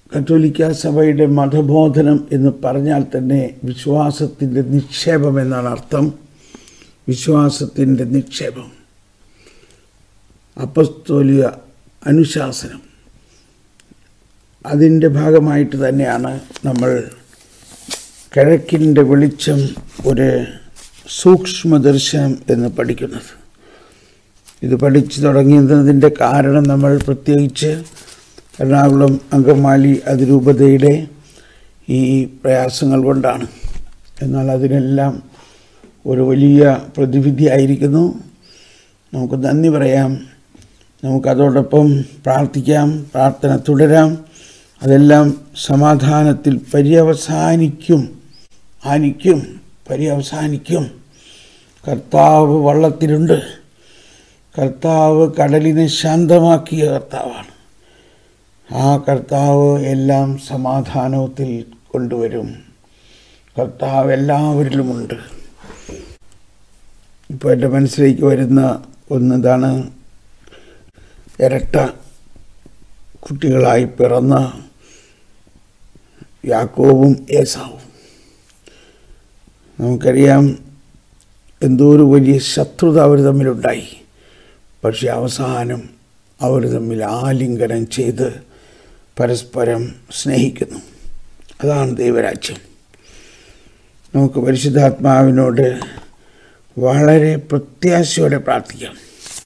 കത്തോലിക്ക സഭയുടെ മതബോധനം എന്ന് പറഞ്ഞാൽ തന്നെ വിശ്വാസത്തിൻ്റെ നിക്ഷേപം എന്നാണ് അർത്ഥം വിശ്വാസത്തിൻ്റെ നിക്ഷേപം അപ്പസ്തോലിക അനുശാസനം അതിൻ്റെ ഭാഗമായിട്ട് തന്നെയാണ് നമ്മൾ കിഴക്കിൻ്റെ വെളിച്ചം ഒരു സൂക്ഷ്മദർശനം എന്ന് പഠിക്കുന്നത് ഇത് പഠിച്ചു തുടങ്ങിയതിൻ്റെ കാരണം നമ്മൾ പ്രത്യേകിച്ച് എറണാകുളം അങ്കമാലി അതിരൂപതയുടെ ഈ പ്രയാസങ്ങൾ കൊണ്ടാണ് എന്നാൽ അതിനെല്ലാം ഒരു വലിയ പ്രതിവിധിയായിരിക്കുന്നു നമുക്ക് നന്ദി പറയാം നമുക്കതോടൊപ്പം പ്രാർത്ഥിക്കാം പ്രാർത്ഥന തുടരാം അതെല്ലാം സമാധാനത്തിൽ പര്യവസാനിക്കും ആനിക്കും പര്യവസാനിക്കും കർത്താവ് വള്ളത്തിലുണ്ട് കർത്താവ് കടലിനെ ശാന്തമാക്കിയ കർത്താവാണ് ആ കർത്താവ് എല്ലാം സമാധാനത്തിൽ കൊണ്ടുവരും കർത്താവ് എല്ലാവരിലുമുണ്ട് ഇപ്പോൾ എൻ്റെ മനസ്സിലേക്ക് വരുന്ന ഒന്നിതാണ് ഇരട്ട കുട്ടികളായി പിറന്ന യാക്കോവും ഏസാവും നമുക്കറിയാം എന്തോ ഒരു വലിയ ശത്രുത അവർ തമ്മിലുണ്ടായി പക്ഷെ അവസാനം അവർ തമ്മിൽ ആലിംഗനം ചെയ്ത് പരസ്പരം സ്നേഹിക്കുന്നു അതാണ് ദൈവരാജ്യം നമുക്ക് പരിശുദ്ധാത്മാവിനോട് വളരെ പ്രത്യാശയോടെ പ്രാർത്ഥിക്കാം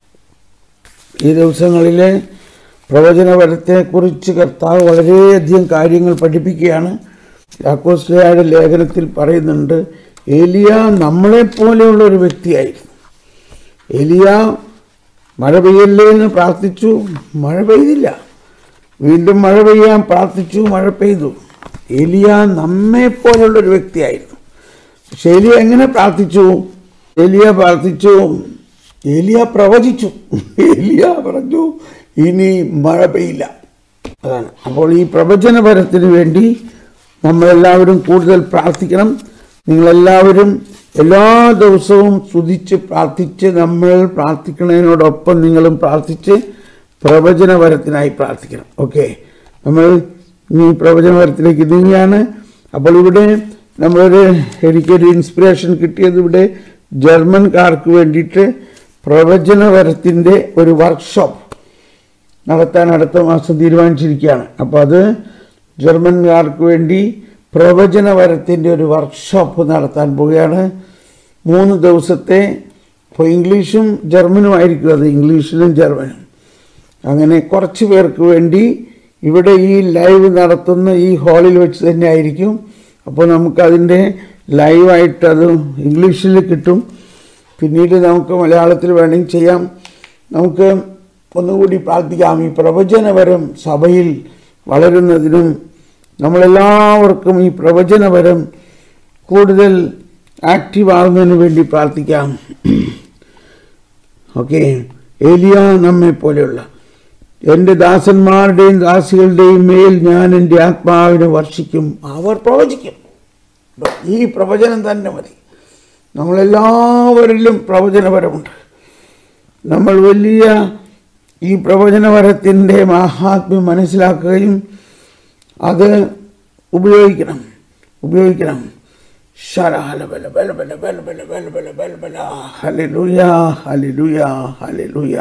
ഈ ദിവസങ്ങളിൽ പ്രവചനപരത്തെക്കുറിച്ച് കർത്താവ് വളരെയധികം കാര്യങ്ങൾ പഠിപ്പിക്കുകയാണ് യാക്കോസ്ലയുടെ ലേഖനത്തിൽ പറയുന്നുണ്ട് ഏലിയ നമ്മളെപ്പോലെയുള്ള ഒരു വ്യക്തിയായിരുന്നു ഏലിയ മഴ പെയ്യല്ലേ എന്ന് പ്രാർത്ഥിച്ചു മഴ പെയ്തില്ല വീണ്ടും മഴ പെയ്യാൻ പ്രാർത്ഥിച്ചു മഴ പെയ്തു ഏലിയ നമ്മെപ്പോലുള്ള ഒരു വ്യക്തിയായിരുന്നു പക്ഷെ ഏലിയ എങ്ങനെ പ്രാർത്ഥിച്ചു ഏലിയ പ്രാർത്ഥിച്ചു ഏലിയ പ്രവചിച്ചു ഏലിയ പറഞ്ഞു ഇനി മഴ പെയ്യില്ല അതാണ് അപ്പോൾ ഈ പ്രവചനപരത്തിന് വേണ്ടി നമ്മളെല്ലാവരും കൂടുതൽ പ്രാർത്ഥിക്കണം നിങ്ങളെല്ലാവരും എല്ലാ ദിവസവും സ്തുതിച്ച് പ്രാർത്ഥിച്ച് നമ്മൾ പ്രാർത്ഥിക്കുന്നതിനോടൊപ്പം നിങ്ങളും പ്രാർത്ഥിച്ച് പ്രവചനപരത്തിനായി പ്രാർത്ഥിക്കണം ഓക്കെ നമ്മൾ ഈ പ്രവചനപരത്തിലേക്ക് നീങ്ങുകയാണ് അപ്പോൾ ഇവിടെ നമ്മളൊരു എനിക്കൊരു ഇൻസ്പിറേഷൻ കിട്ടിയത് ഇവിടെ ജർമ്മൻകാർക്ക് വേണ്ടിയിട്ട് പ്രവചനപരത്തിൻ്റെ ഒരു വർക്ക്ഷോപ്പ് നടത്താൻ അടുത്ത മാസം തീരുമാനിച്ചിരിക്കുകയാണ് അപ്പോൾ അത് ജർമ്മൻകാർക്ക് വേണ്ടി പ്രവചനപരത്തിൻ്റെ ഒരു വർക്ക്ഷോപ്പ് നടത്താൻ പോവുകയാണ് മൂന്ന് ദിവസത്തെ ഇപ്പോൾ ഇംഗ്ലീഷും ജർമ്മനും ആയിരിക്കും അത് ഇംഗ്ലീഷിലും ജർമ്മനും അങ്ങനെ കുറച്ച് പേർക്ക് വേണ്ടി ഇവിടെ ഈ ലൈവ് നടത്തുന്ന ഈ ഹാളിൽ വെച്ച് തന്നെ ആയിരിക്കും അപ്പോൾ നമുക്കതിൻ്റെ ലൈവായിട്ട് അത് ഇംഗ്ലീഷിൽ കിട്ടും പിന്നീട് നമുക്ക് മലയാളത്തിൽ വേണമെങ്കിൽ ചെയ്യാം നമുക്ക് ഒന്നുകൂടി പ്രാർത്ഥിക്കാം ഈ പ്രവചനപരം സഭയിൽ വളരുന്നതിനും നമ്മളെല്ലാവർക്കും ഈ പ്രവചനപരം കൂടുതൽ ആക്റ്റീവ് ആകുന്നതിന് വേണ്ടി പ്രാർത്ഥിക്കാം ഓക്കെ ഏലിയ നമ്മെ പോലെയുള്ള എൻ്റെ ദാസന്മാരുടെയും ദാസികളുടെയും മേൽ ഞാൻ എൻ്റെ ആത്മാവിനെ വർഷിക്കും അവർ പ്രവചിക്കും ഈ പ്രവചനം തന്നെ മതി നമ്മളെല്ലാവരിലും പ്രവചനപരമുണ്ട് നമ്മൾ വലിയ ഈ പ്രവചനപരത്തിൻ്റെ മഹാത്മ്യം മനസ്സിലാക്കുകയും അത് ഉപയോഗിക്കണം ഉപയോഗിക്കണം ശരഹല ബല ബല ബല ബല ബല ബല ബല ബല ബല ഹല്ലേലൂയ ഹല്ലേലൂയ ഹല്ലേലൂയ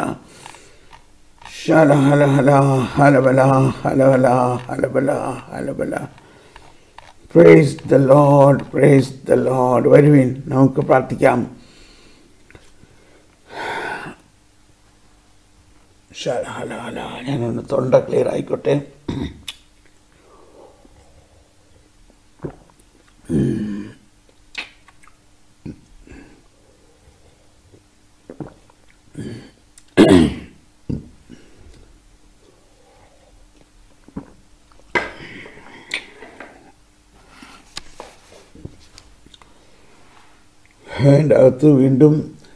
ശരഹല ഹല ഹലബല ഹലബല ഹലബല ഹലബല praise the Lord praise the Lord വരുവിൻ നമുക്ക് പ്രാർത്ഥിക്കാം ശരഹല ഹല ഞാനൊന്ന് തൊണ്ട ക്ലിയർ ആയിക്കോട്ടെ അതിൻ്റെ അകത്ത് വീണ്ടും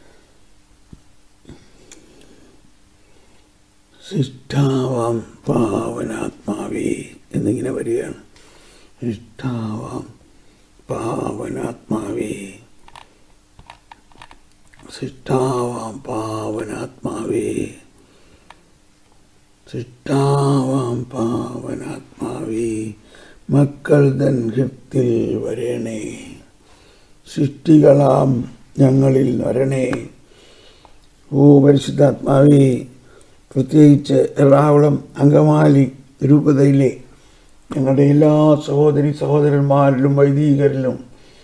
ശിഷ്ടാവാം പാവനാത്മാവേ എന്നിങ്ങനെ വരികയാണ് ശിഷ്ടാവാം പാവനാത്മാവേ ശിഷ്ടാവാം പാവനാത്മാവേ ശിഷ്ടാവാം പാവനാത്മാവേ മക്കൾ തൻ ഹൃത്തിൽ വരണേ സൃഷ്ടികളാം ഞങ്ങളിൽ വരണേ ഓ പരിശുദ്ധാത്മാവേ പ്രത്യേകിച്ച് എറണാകുളം അങ്കമാലി രൂപതയിലെ ഞങ്ങളുടെ എല്ലാ സഹോദരി സഹോദരന്മാരിലും വൈദികരിലും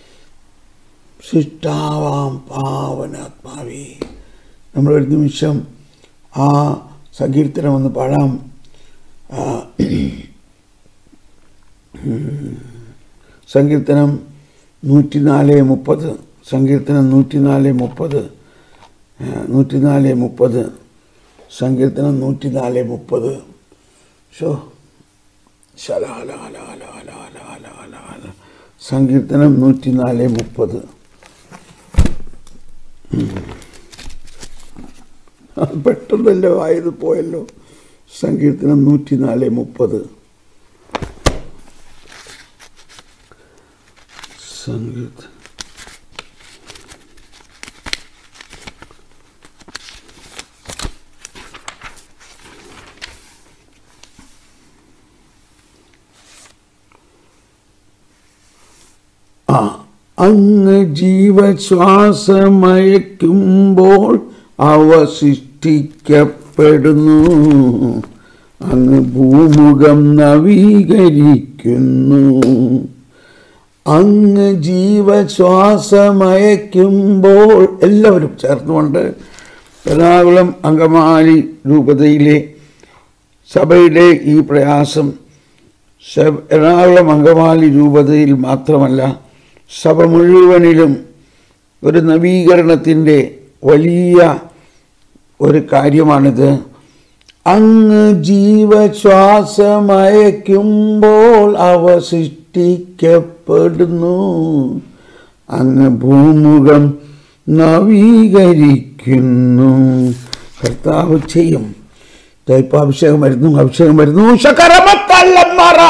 സൃഷ്ടാവാം പാവനാത്മാവേ നമ്മൾ ഒരു നിമിഷം ആ സങ്കീർത്തനം ഒന്ന് പാടാം ആ, സങ്കീർത്തനം നൂറ്റിനാല് മുപ്പത് സങ്കീർത്തനം നൂറ്റിനാല് മുപ്പത് നൂറ്റിനാല് മുപ്പത് സങ്കീർത്തനം നൂറ്റിനാല് മുപ്പത് ഷോ ശലാലാലാലാലാലാലാലാല. സങ്കീർത്തനം നൂറ്റിനാല് മുപ്പത് അത് പെട്ടെന്നല്ലോ ആയത് പോയല്ലോ സങ്കീർത്തനം നൂറ്റിനാല് മുപ്പത് സങ്കീർത്തനം ആ അങ്ങ് ജീവശ്വാസമയക്കുമ്പോൾ അവ സൃഷ്ടിക്കപ്പെടുന്നു അങ്ങ് ഭൂമുഖം നവീകരിക്കുന്നു അങ്ങ് ജീവശ്വാസമയക്കുമ്പോൾ എല്ലാവരും ചേർന്നുകൊണ്ട് എറണാകുളം അങ്കമാലി രൂപതയിലെ സഭയുടെ ഈ പ്രയാസം സഭ- എറണാകുളം അങ്കമാലി രൂപതയിൽ മാത്രമല്ല സഭ മുഴുവനിലും ഒരു നവീകരണത്തിൻ്റെ വലിയ ഒരു കാര്യമാണിത് അങ്ങ് ജീവശ്വാസമയക്കുമ്പോൾ അവ സൃഷ്ടിക്കപ്പെടുന്നു അങ്ങ് ഭൂമുഖം നവീകരിക്കുന്നു കർത്താവ് ചെയ്യും ദാ ഇപ്പൊ അഭിഷേകം വരുന്നു അഭിഷേകം വരുന്നു ശകരമക്കല്ലമ്മറ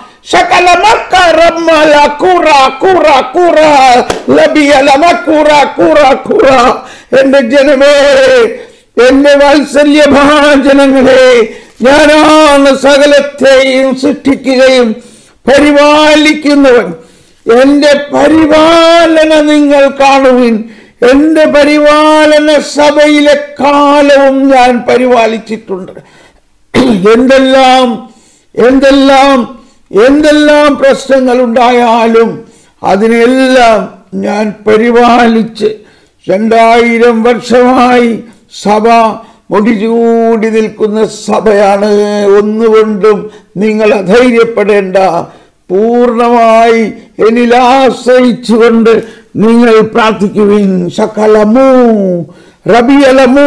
ശകലമക്കരമ്മല കുറ കുറ കുറ ലബിയലമക്കുറ കുറ കുറ എന്റെ ജനമേ എന്റെ വാത്സല്യഭാജനങ്ങളെ ഞാനാണ് സകലത്തെയും സൃഷ്ടിക്കുകയും പരിപാലിക്കുന്നവൻ എന്റെ പരിപാലന നിങ്ങൾ കാണുവിൻ എന്റെ പരിപാലന സഭയിലെ കാലവും ഞാൻ പരിപാലിച്ചിട്ടുണ്ട് എന്തെല്ലാം എന്തെല്ലാം എന്തെല്ലാം പ്രശ്നങ്ങൾ ഉണ്ടായാലും അതിനെല്ലാം ഞാൻ പരിപാലിച്ച് രണ്ടായിരം വർഷമായി സഭ മുടിചൂടി നിൽക്കുന്ന സഭയാണ് ഒന്നുകൊണ്ടും നിങ്ങൾ അധൈര്യപ്പെടേണ്ട പൂർണ്ണമായി എന്നിൽ ആശ്രയിച്ചുകൊണ്ട് നിങ്ങൾ പ്രാർത്ഥിക്കുവിൻ ശകലമോ റബിയലമോ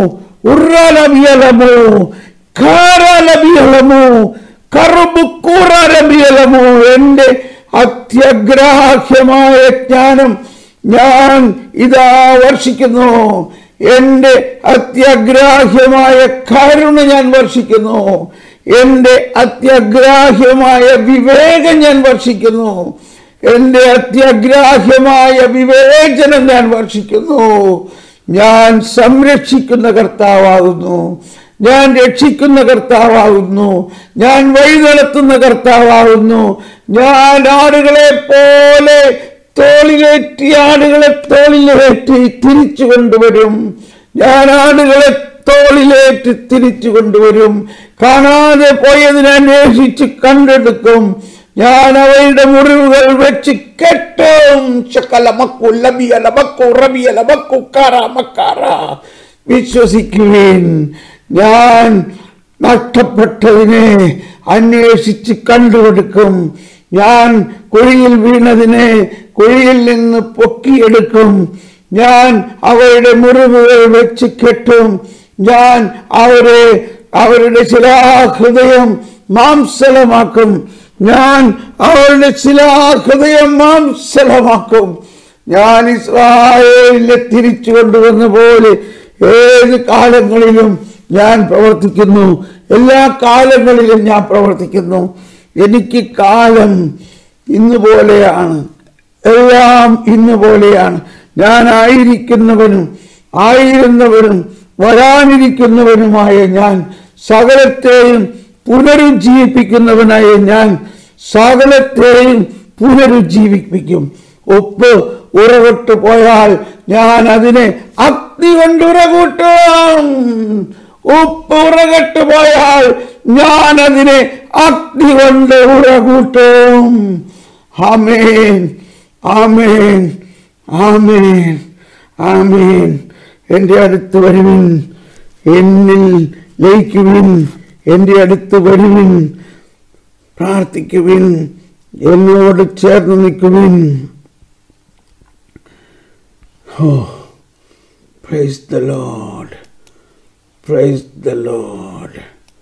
ഉറലബിയലമോ ഖാരലബിയലമോ കറുബുക്കൂറലബിയലമോ എൻ്റെ അത്യഗ്രാഹ്യമായ ജ്ഞാനം ഞാൻ ഇതാ വർഷിക്കുന്നു എൻ്റെ അത്യഗ്രാഹ്യമായ കരുണ ഞാൻ വർഷിക്കുന്നു എൻ്റെ അത്യഗ്രാഹ്യമായ വിവേകം ഞാൻ വർഷിക്കുന്നു എൻ്റെ അത്യഗ്രാഹ്യമായ വിവേചനം ഞാൻ വർഷിക്കുന്നു ഞാൻ സംരക്ഷിക്കുന്ന കർത്താവാകുന്നു ഞാൻ രക്ഷിക്കുന്ന കർത്താവാകുന്നു ഞാൻ വഴിനടത്തുന്ന കർത്താവാകുന്നു ഞാൻ ആടുകളെ പോലെ തോളിലേറ്റി ആടുകളെ തോളിലേറ്റി തിരിച്ചു കൊണ്ടുവരും ഞാൻ ആടുകളെ തോളിലേറ്റ് തിരിച്ചു കൊണ്ടുവരും കാണാതെ പോയതിനെ അന്വേഷിച്ച് കണ്ടെടുക്കും ഞാൻ അവയുടെ മുറിവുകൾ വെച്ച് കെട്ടും ചക്കല മക്കു ലബിയല മക്കു റബിയല മക്കു കാറ മക്കാറ വിശ്വസിക്കുവേൻ ഞാൻ നഷ്ടപ്പെട്ടതിനെ അന്വേഷിച്ച് കണ്ടുകൊടുക്കും ഞാൻ കുഴിയിൽ വീണതിനെ കുഴിയിൽ നിന്ന് പൊക്കിയെടുക്കും ഞാൻ അവരുടെ മുറിവുകൾ വെച്ച് കെട്ടും ഞാൻ അവരെ അവരുടെ ശിലാഹൃദയം മാംസലമാക്കും ഞാൻ അവരുടെ ശിലാഹൃദയം മാംസലമാക്കും ഞാൻ ഇസ്രായേലിനെ തിരിച്ചു കൊണ്ടുവന്ന പോലെ ഏത് കാലങ്ങളിലും ഞാൻ പ്രവർത്തിക്കുന്നു എല്ലാ കാലങ്ങളിലും ഞാൻ പ്രവർത്തിക്കുന്നു എനിക്ക് കാലം ഇന്ന് പോലെയാണ് എല്ലാം ഇന്ന് പോലെയാണ് ഞാനായിരിക്കുന്നവനും ആയിരുന്നവനും വരാനിരിക്കുന്നവനുമായ ഞാൻ സകലത്തെയും പുനരുജ്ജീവിപ്പിക്കുന്നവനായ ഞാൻ സകലത്തെയും പുനരുജ്ജീവിപ്പിക്കും ഉപ്പ് ഉറവിട്ട് പോയാൽ ഞാൻ അതിനെ അഗ്നി കൊണ്ട് ഉറകൂട്ടും ഉപ്പ് ഉറകട്ട് പോയാൽ ഞാൻ അതിനെ അഗ്നി കൊണ്ട് ഉറകൂട്ടും ആമേൻ ആമേൻ ആമേൻ ആമേൻ എൻ്റെ അടുത്ത് വരുവിൻ എന്നിൽ ലയിക്കുവിൻ എൻ്റെ അടുത്ത് വരുവിൻ പ്രാർത്ഥിക്കുവിൻ എന്നോട് ചേർന്ന് നിൽക്കുവിൻ oh praise the Lord praise the Lord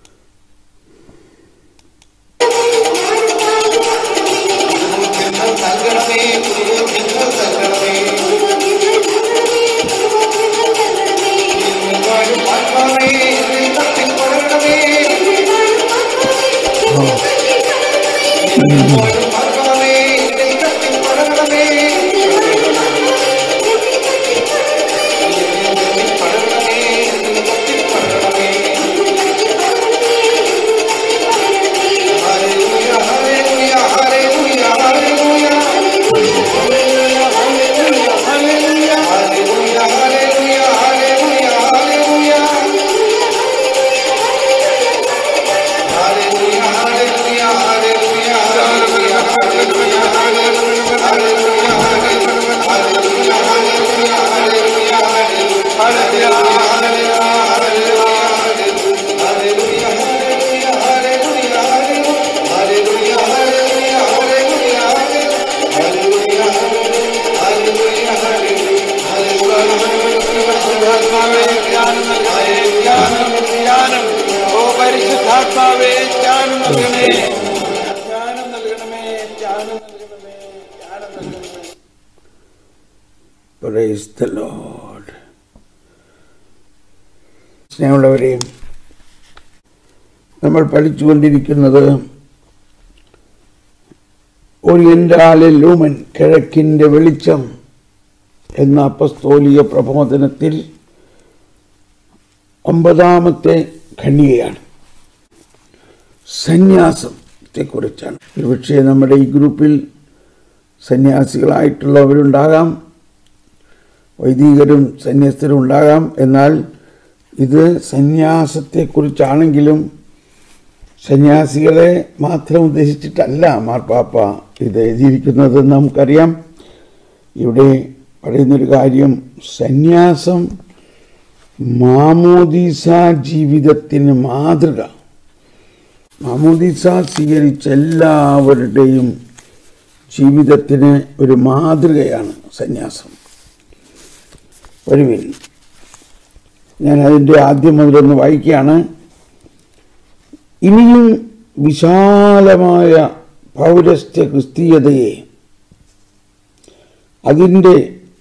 ജ്ഞാനം ഓ പരിശുദ്ധാത്മാവേ ജ്ഞാനം നൽകണേ ജ്ഞാനം നൽകണമേ ജ്ഞാനം നൽകണമേ ജ്ഞാനം നൽകണമേ പ്രൈസ് ദ ലോഡ് സ്നേഹമുള്ളവരെയും നമ്മൾ പഠിച്ചുകൊണ്ടിരിക്കുന്നത് ഓറിയന്റാലെ ലൂമൻ കിഴക്കിൻ്റെ വെളിച്ചം എന്ന അപ്പസ്തോലിക പ്രബോധനത്തിൽ ഒമ്പതാമത്തെ ഖണ്ഡികയാണ് സന്യാസത്തെക്കുറിച്ചാണ് ഒരുപക്ഷെ നമ്മുടെ ഈ ഗ്രൂപ്പിൽ സന്യാസികളായിട്ടുള്ളവരുണ്ടാകാം വൈദികരും സന്യസ്തരും ഉണ്ടാകാം എന്നാൽ ഇത് സന്യാസത്തെക്കുറിച്ചാണെങ്കിലും സന്യാസികളെ മാത്രം ഉദ്ദേശിച്ചിട്ടല്ല മാർപ്പാപ്പ ഇത് എഴുതിയിരിക്കുന്നത് നമുക്കറിയാം ഇവിടെ പറയുന്നൊരു കാര്യം സന്യാസം മാമോദീസ ജീവിതത്തിന് മാതൃക മാമോദീസ സ്വീകരിച്ച എല്ലാവരുടെയും ജീവിതത്തിന് ഒരു മാതൃകയാണ് സന്യാസം വരുവിൻ ഞാൻ അതിൻ്റെ ആദ്യം മുതലൊന്ന് വായിക്കുകയാണ് ഇനിയും വിശാലമായ പൗരസ്ത്യ ക്രിസ്തീയതയെ അതിൻ്റെ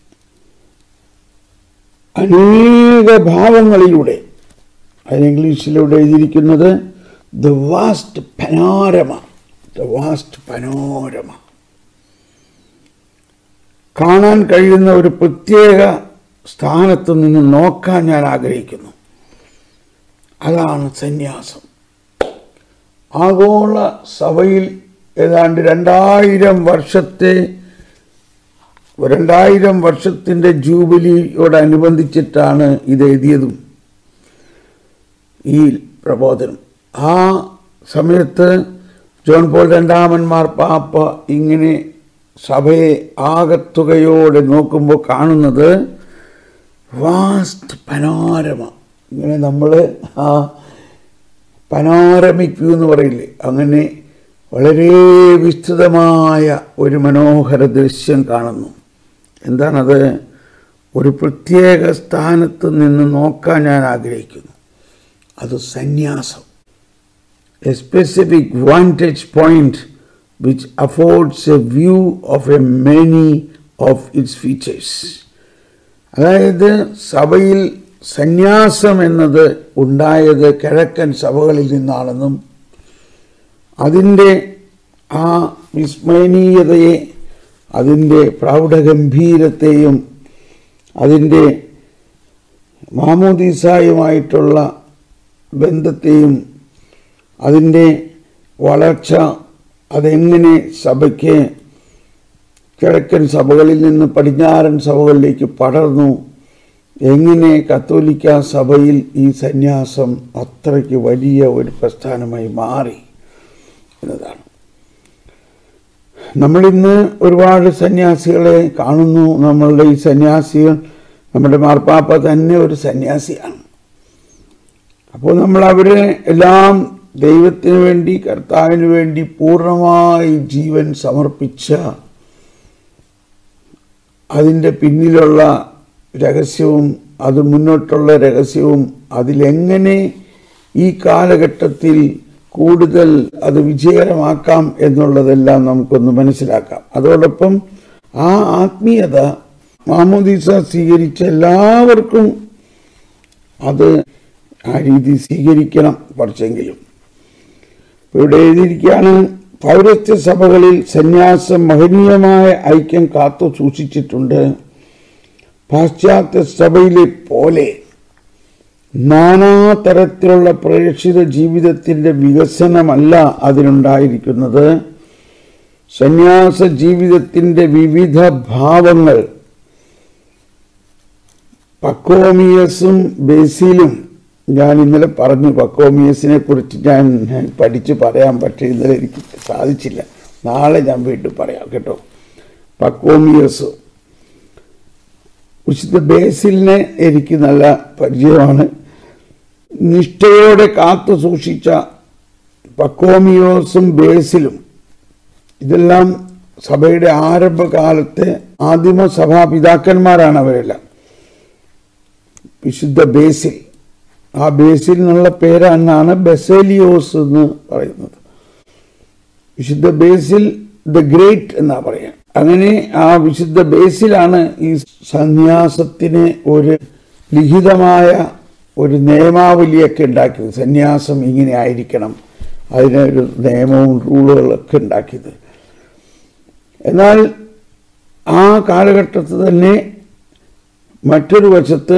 അനേക ഭാവങ്ങളിലൂടെ അതിന് ഇംഗ്ലീഷിലൂടെ എഴുതിയിരിക്കുന്നത് the vast panorama the vast panorama കാണാൻ കഴിയുന്ന ഒരു പ്രത്യേക സ്ഥാനത്ത് നിന്ന് നോക്കാൻ ഞാൻ ആഗ്രഹിക്കുന്നു അതാണ് സന്യാസം ആഗോള സഭയിൽ ഏതാണ്ട് രണ്ടായിരം വർഷത്തെ രണ്ടായിരം വർഷത്തിൻ്റെ ജൂബിലിയോടനുബന്ധിച്ചിട്ടാണ് ഇത് എഴുതിയതും ഈ പ്രബോധനം ആ സമയത്ത് ജോൺ പോൾ രണ്ടാമന്മാർ പാപ്പ ഇങ്ങനെ സഭയെ ആകത്തുകയോടെ നോക്കുമ്പോൾ കാണുന്നത് വാസ്റ്റ് പനോരമ ഇങ്ങനെ നമ്മൾ ആ പനോരമിക് വ്യൂ എന്ന് പറയില്ലേ അങ്ങനെ വളരെ വിസ്തൃതമായ ഒരു മനോഹര ദൃശ്യം കാണുന്നു എന്താണത് ഒരു പ്രത്യേക സ്ഥാനത്ത് നിന്ന് നോക്കാൻ ഞാൻ ആഗ്രഹിക്കുന്നു അത് സന്യാസം a specific vantage point which affords a view of a many of its features അതായത് സഭയിൽ സന്യാസം എന്നത് ഉണ്ടായത് കിഴക്കൻ സഭകളിൽ നിന്നാണെന്നും അതിൻ്റെ ആ വിസ്മയനീയതയെ അതിൻ്റെ പ്രൗഢഗംഭീരത്തെയും അതിൻ്റെ മാമോദീസായുമായിട്ടുള്ള ബന്ധത്തെയും അതിൻ്റെ വളർച്ച അതെങ്ങനെ സഭയ്ക്ക് കിഴക്കൻ സഭകളിൽ നിന്ന് പടിഞ്ഞാറൻ സഭകളിലേക്ക് പടർന്നു എങ്ങനെ കത്തോലിക്ക സഭയിൽ ഈ സന്യാസം അത്രയ്ക്ക് വലിയ ഒരു പ്രസ്ഥാനമായി മാറി എന്നതാണ് നമ്മളിന്ന് ഒരുപാട് സന്യാസികളെ കാണുന്നു നമ്മളുടെ ഈ സന്യാസികൾ നമ്മുടെ മാർപ്പാപ്പ തന്നെ ഒരു സന്യാസിയാണ് അപ്പോൾ നമ്മൾ അവരെ എല്ലാം ദൈവത്തിന് വേണ്ടി കർത്താവിന് വേണ്ടി പൂർണ്ണമായി ജീവൻ സമർപ്പിച്ച അതിൻ്റെ പിന്നിലുള്ള രഹസ്യവും അത് മുന്നോട്ടുള്ള രഹസ്യവും അതിലെങ്ങനെ ഈ കാലഘട്ടത്തിൽ കൂടുതൽ അത് വിജയകരമാക്കാം എന്നുള്ളതെല്ലാം നമുക്കൊന്ന് മനസ്സിലാക്കാം അതോടൊപ്പം ആ ആത്മീയത മാമോദീസ സ്വീകരിച്ച എല്ലാവർക്കും അത് ആ രീതി സ്വീകരിക്കണം കുറച്ചെങ്കിലും ഇവിടെ എഴുതിയിരിക്കുകയാണ് പൗരസ്ത്യ സഭകളിൽ സന്യാസം മഹനീയമായ ഐക്യം കാത്തു സൂക്ഷിച്ചിട്ടുണ്ട് പാശ്ചാത്യ സഭയിലെ പോലെ നാനാതരത്തിലുള്ള പ്രേക്ഷിത ജീവിതത്തിന്റെ വികസനമല്ല അതിനുണ്ടായിരിക്കുന്നത് സന്യാസ ജീവിതത്തിന്റെ വിവിധ ഭാവങ്ങൾ പക്കോമിയസും ബേസിലും ഞാൻ ഇന്നലെ പറഞ്ഞു പക്കോമിയസിനെ കുറിച്ച് ഞാൻ പഠിച്ച് പറയാൻ പക്ഷേ ഇന്നലെ എനിക്ക് സാധിച്ചില്ല നാളെ ഞാൻ വീണ്ടും പറയാം കേട്ടോ പക്കോമിയസ് വിശുദ്ധ ബേസിലിനെ എനിക്ക് നല്ല പരിചയമാണ് നിഷ്ഠയോടെ കാത്തു സൂക്ഷിച്ച പക്കോമിയോസും ബേസിലും ഇതെല്ലാം സഭയുടെ ആരംഭകാലത്തെ ആദിമ സഭാപിതാക്കന്മാരാണ് അവരെല്ലാം വിശുദ്ധ ബേസിൽ ആ ബേസിൽ എന്നുള്ള പേരാണ് ബെസേലിയോസ് എന്ന് പറയുന്നത് വിശുദ്ധ ബേസിൽ ദ ഗ്രേറ്റ് എന്നാ പറയാം അങ്ങനെ ആ വിശുദ്ധ ബേസിലാണ് ഈ സന്യാസത്തിന് ഒരു ലിഖിതമായ ഒരു നിയമാവലിയൊക്കെ ഉണ്ടാക്കിയത് സന്യാസം ഇങ്ങനെ ആയിരിക്കണം അതിനൊരു നിയമവും റൂളുകളൊക്കെ ഉണ്ടാക്കിയത് എന്നാൽ ആ കാലഘട്ടത്തിൽ തന്നെ മറ്റൊരു വശത്ത്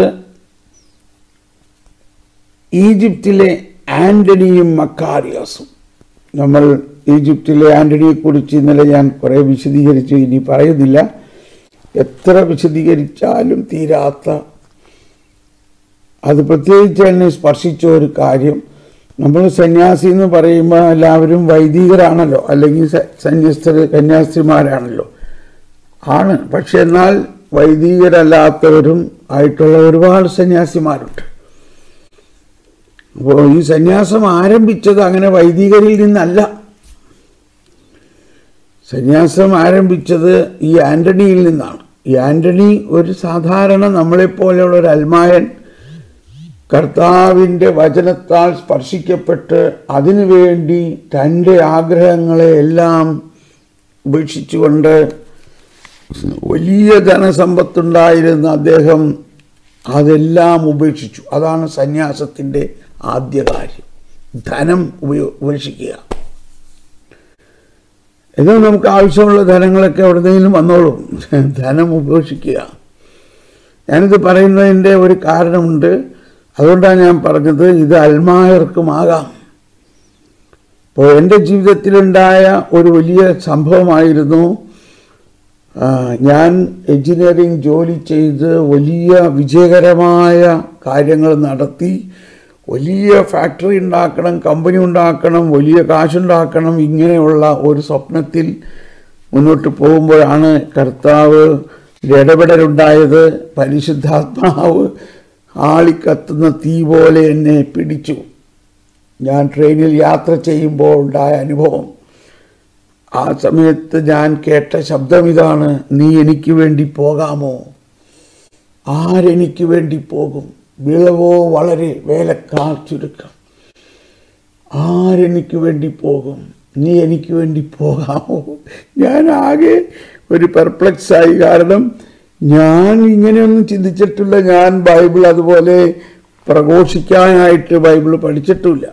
ഈജിപ്തിലെ ആന്റണിയും മക്കാരിയാസും നമ്മൾ ഈജിപ്തിലെ ആന്റണിയെക്കുറിച്ച് ഇന്നലെ ഞാൻ കുറേ വിശദീകരിച്ചു ഇനി പറയുന്നില്ല എത്ര വിശദീകരിച്ചാലും തീരാത്ത അത് പ്രത്യേകിച്ച് എന്നെ സ്പർശിച്ച ഒരു കാര്യം നമ്മൾ സന്യാസി എന്ന് പറയുമ്പോൾ എല്ലാവരും വൈദികരാണല്ലോ അല്ലെങ്കിൽ സ- സന്യസ്തർ കന്യാസ്ത്രീമാരാണല്ലോ ആണ് പക്ഷെ എന്നാൽ വൈദികരല്ലാത്തവരും ആയിട്ടുള്ള ഒരുപാട് സന്യാസിമാരുണ്ട് അപ്പോൾ ഈ സന്യാസം ആരംഭിച്ചത് അങ്ങനെ വൈദികരിൽ നിന്നല്ല സന്യാസം ആരംഭിച്ചത് ഈ ആന്റണിയിൽ നിന്നാണ് ഈ ആന്റണി ഒരു സാധാരണ നമ്മളെപ്പോലെയുള്ള ഒരു അൽമായൻ കർത്താവിൻ്റെ വചനത്താൽ സ്പർശിക്കപ്പെട്ട് അതിനുവേണ്ടി തൻ്റെ ആഗ്രഹങ്ങളെ എല്ലാം ഉപേക്ഷിച്ചുകൊണ്ട് വലിയ ധനസമ്പത്തുണ്ടായിരുന്ന അദ്ദേഹം അതെല്ലാം ഉപേക്ഷിച്ചു അതാണ് സന്യാസത്തിൻ്റെ ആദ്യ കാര്യം ധനം ഉപയോ ഉപേക്ഷിക്കുക എന്നാൽ നമുക്ക് ആവശ്യമുള്ള ധനങ്ങളൊക്കെ എവിടെന്നെങ്കിലും വന്നോളും ധനം ഉപേക്ഷിക്കുക ഞാനിത് പറയുന്നതിൻ്റെ ഒരു കാരണമുണ്ട് അതുകൊണ്ടാണ് ഞാൻ പറഞ്ഞത് ഇത് അൽമായർക്കുമാകാം അപ്പോൾ എൻ്റെ ജീവിതത്തിലുണ്ടായ ഒരു വലിയ സംഭവമായിരുന്നു ആ, ഞാൻ എഞ്ചിനീയറിംഗ് ജോലി ചെയ്ത് വലിയ വിജയകരമായ കാര്യങ്ങൾ നടത്തി വലിയ ഫാക്ടറി ഉണ്ടാക്കണം കമ്പനി ഉണ്ടാക്കണം വലിയ കാശുണ്ടാക്കണം ഇങ്ങനെയുള്ള ഒരു സ്വപ്നത്തിൽ മുന്നോട്ട് പോകുമ്പോഴാണ് കർത്താവ് ഇടപെടലുണ്ടായത് പരിശുദ്ധാത്മാവ് ആളിക്കത്തുന്ന തീ പോലെ എന്നെ പിടിച്ചു ഞാൻ ട്രെയിനിൽ യാത്ര ചെയ്യുമ്പോൾ ഉണ്ടായ അനുഭവം ആ സമയത്ത് ഞാൻ കേട്ട ശബ്ദം ഇതാണ് നീ എനിക്ക് വേണ്ടി പോകാമോ ആരെനിക്ക് വേണ്ടി പോകും വിളവോ വളരെ വേലക്കാർ ചുരുക്കം ആരെനിക്ക് വേണ്ടി പോകും നീ എനിക്ക് വേണ്ടി പോകാമോ ഞാൻ ആകെ ഒരു പെർപ്ലക്സ് ആയി കാരണം ഞാൻ ഇങ്ങനെയൊന്നും ചിന്തിച്ചിട്ടില്ല ഞാൻ ബൈബിൾ അതുപോലെ പ്രഘോഷിക്കാനായിട്ട് ബൈബിൾ പഠിച്ചിട്ടുമില്ല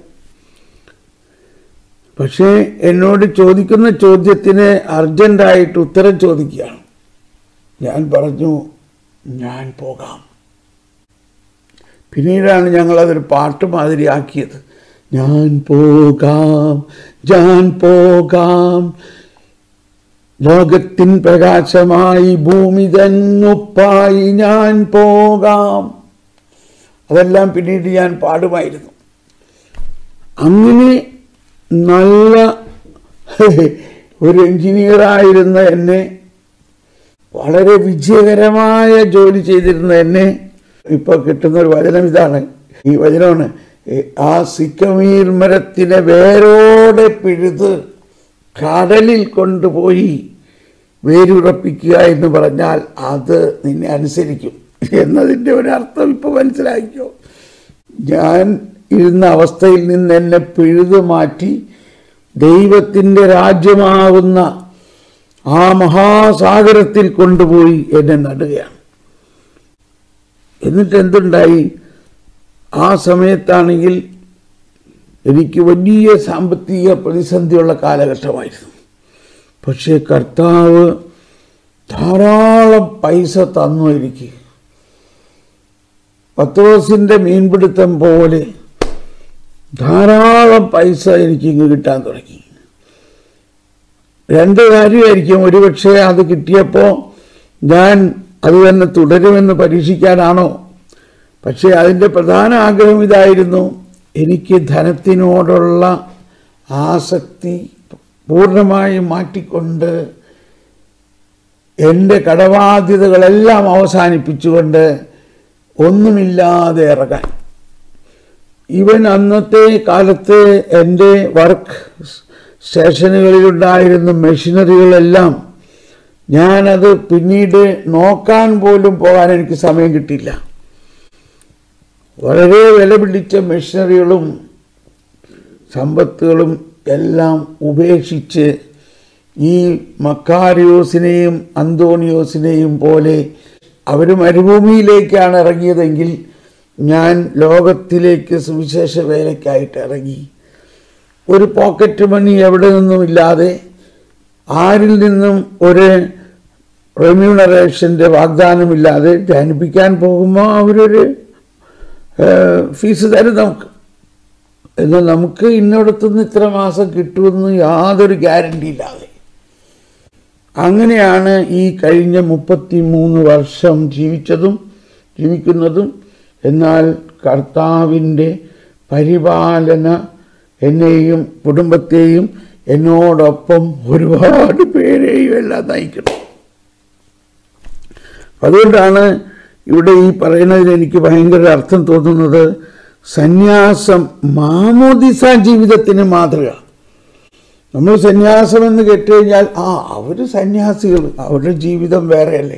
പക്ഷേ എന്നോട് ചോദിക്കുന്ന ചോദ്യത്തിന് അർജന്റായിട്ട് ഉത്തരം ചോദിക്കുകയാണ് ഞാൻ പറഞ്ഞു ഞാൻ പോകാം പിന്നീടാണ് ഞങ്ങൾ അതൊരു പാട്ട് മാതിരി ആക്കിയത് ഞാൻ പോകാം ഞാൻ പോകാം ലോകത്തിൻ പ്രകാശമായി ഭൂമി തന്നുപ്പായി ഞാൻ പോകാം അതെല്ലാം പിന്നീട് ഞാൻ പാടുമായിരുന്നു അങ്ങനെ നല്ല ഒരു എഞ്ചിനീയറായിരുന്ന എന്നെ വളരെ വിജയകരമായ ജോലി ചെയ്തിരുന്ന എന്നെ ഇപ്പോൾ കിട്ടുന്ന ഒരു വചനം ഇതാണ് ഈ വചനമാണ് ആ സിക്കമീർ മരത്തിനെ വേരോടെ പിഴുത് കടലിൽ കൊണ്ടുപോയി വേരുറപ്പിക്കുക എന്ന് പറഞ്ഞാൽ അത് നിന്നെ അനുസരിക്കും എന്നതിൻ്റെ ഒരർത്ഥം ഇപ്പോൾ മനസ്സിലാക്കിയോ ഞാൻ ഇരുന്ന അവസ്ഥയിൽ നിന്ന് എന്നെ പിഴുതു മാറ്റി ദൈവത്തിൻ്റെ രാജ്യമാകുന്ന ആ മഹാസാഗരത്തിൽ കൊണ്ടുപോയി എന്നെ നടുകയാണ് എന്നിട്ട് എന്തുണ്ടായി ആ സമയത്താണെങ്കിൽ എനിക്ക് വലിയ സാമ്പത്തിക പ്രതിസന്ധിയുള്ള കാലഘട്ടമായിരുന്നു പക്ഷേ കർത്താവ് ധാരാളം പൈസ തന്നു എനിക്ക് പത്തോസിൻ്റെ മീൻപിടുത്തം പോലെ ധാരാളം പൈസ എനിക്ക് ഇങ്ങ് കിട്ടാൻ തുടങ്ങി രണ്ട് കാര്യമായിരിക്കും ഒരുപക്ഷെ അത് കിട്ടിയപ്പോൾ ഞാൻ അത് തന്നെ തുടരുമെന്ന് പരീക്ഷിക്കാനാണോ പക്ഷേ അതിൻ്റെ പ്രധാന ആഗ്രഹം ഇതായിരുന്നു എനിക്ക് ധനത്തിനോടുള്ള ആസക്തി പൂർണ്ണമായും മാറ്റിക്കൊണ്ട് എൻ്റെ കടബാധ്യതകളെല്ലാം അവസാനിപ്പിച്ചുകൊണ്ട് ഒന്നുമില്ലാതെ ഇറങ്ങാൻ ഇവൻ അന്നത്തെ കാലത്ത് എൻ്റെ വർക്ക് സ്റ്റേഷനുകളിലുണ്ടായിരുന്ന മെഷീനറികളെല്ലാം ഞാനത് പിന്നീട് നോക്കാൻ പോലും പോകാൻ എനിക്ക് സമയം കിട്ടിയില്ല വളരെ വില പിടിച്ച മെഷീനറികളും സമ്പത്തുകളും എല്ലാം ഉപേക്ഷിച്ച് ഈ മക്കാരിയോസിനെയും അന്തോണിയോസിനെയും പോലെ അവർ മരുഭൂമിയിലേക്കാണ് ഇറങ്ങിയതെങ്കിൽ ഞാൻ ലോകത്തിലേക്ക് സുവിശേഷ വേലയ്ക്കായിട്ട് ഇറങ്ങി ഒരു പോക്കറ്റ് മണി എവിടെ നിന്നുമില്ലാതെ ആരിൽ നിന്നും ഒരു റെമ്യൂണറേഷൻ്റെ വാഗ്ദാനമില്ലാതെ ധ്യാനിപ്പിക്കാൻ പോകുമ്പോൾ അവരൊരു ഏഹ്, ഫീസ് തരും നമുക്ക് എന്നാൽ നമുക്ക് ഇന്നടത്തുനിന്ന് ഇത്ര മാസം കിട്ടുമെന്ന് യാതൊരു ഗ്യാരണ്ടി ഇല്ലാതെ അങ്ങനെയാണ് ഈ കഴിഞ്ഞ മുപ്പത്തി മൂന്ന് വർഷം ജീവിച്ചതും ജീവിക്കുന്നതും എന്നാൽ കർത്താവിൻ്റെ പരിപാലന എന്നെയും കുടുംബത്തെയും എന്നോടൊപ്പം ഒരുപാട് പേരെയും എല്ലാം നയിക്കണം അതുകൊണ്ടാണ് ഇവിടെ ഈ പറയുന്നതിൽ എനിക്ക് ഭയങ്കര അർത്ഥം തോന്നുന്നത് സന്യാസം മാമോദിസ ജീവിതത്തിന് മാതൃക നമ്മൾ സന്യാസം എന്ന് കേട്ടുകഴിഞ്ഞാൽ ആ അവർ സന്യാസികൾ അവരുടെ ജീവിതം വേറെയല്ലേ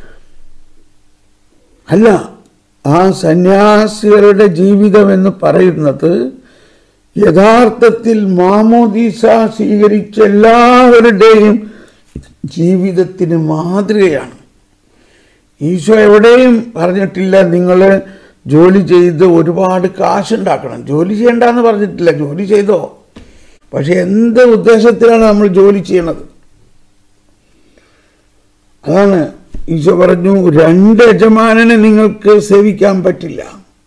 അല്ല ആ സന്യാസികളുടെ ജീവിതം എന്ന് പറയുന്നത് യഥാർത്ഥത്തിൽ മാമോദീസ സ്വീകരിച്ച എല്ലാവരുടെയും ജീവിതത്തിന് മാതൃകയാണ് ഈശോ എവിടെയും പറഞ്ഞിട്ടില്ല നിങ്ങൾ ജോലി ചെയ്ത് ഒരുപാട് കാശുണ്ടാക്കണം ജോലി ചെയ്യണ്ടെന്ന് പറഞ്ഞിട്ടില്ല ജോലി ചെയ്തോ പക്ഷെ എന്ത് ഉദ്ദേശത്തിലാണ് നമ്മൾ ജോലി ചെയ്യണത് അതാണ് ഈശോ പറഞ്ഞു രണ്ട് യജമാനനെ നിങ്ങൾക്ക് സേവിക്കാൻ പറ്റില്ല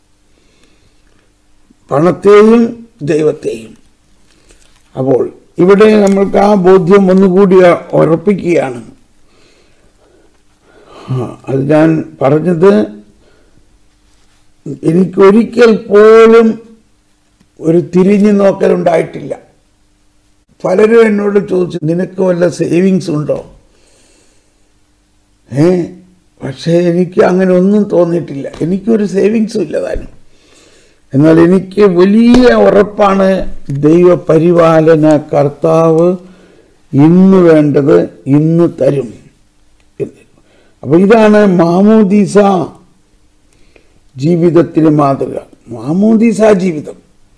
പണത്തെയും ദൈവത്തെയും അപ്പോൾ ഇവിടെ നമ്മൾക്ക് ആ ബോധ്യം ഒന്നുകൂടി ഉറപ്പിക്കുകയാണ് ആ, അത് ഞാൻ പറഞ്ഞത് എനിക്കൊരിക്കൽ പോലും ഒരു തിരിഞ്ഞു നോക്കലുണ്ടായിട്ടില്ല പലരും എന്നോട് ചോദിച്ചു നിനക്ക് വല്ല സേവിങ്സ് ഉണ്ടോ ഏ പക്ഷേ എനിക്ക് അങ്ങനെ ഒന്നും തോന്നിയിട്ടില്ല എനിക്കൊരു സേവിങ്സും ഇല്ല താനും എന്നാൽ എനിക്ക് വലിയ ഉറപ്പാണ് ദൈവപരിപാലന കർത്താവ് ഇന്ന് വേണ്ടത് ഇന്ന് തരും എന്ന്. അപ്പൊ ഇതാണ് മാമോദീസ ജീവിതത്തിന് മാതൃക മാമോദീസ ജീവിതം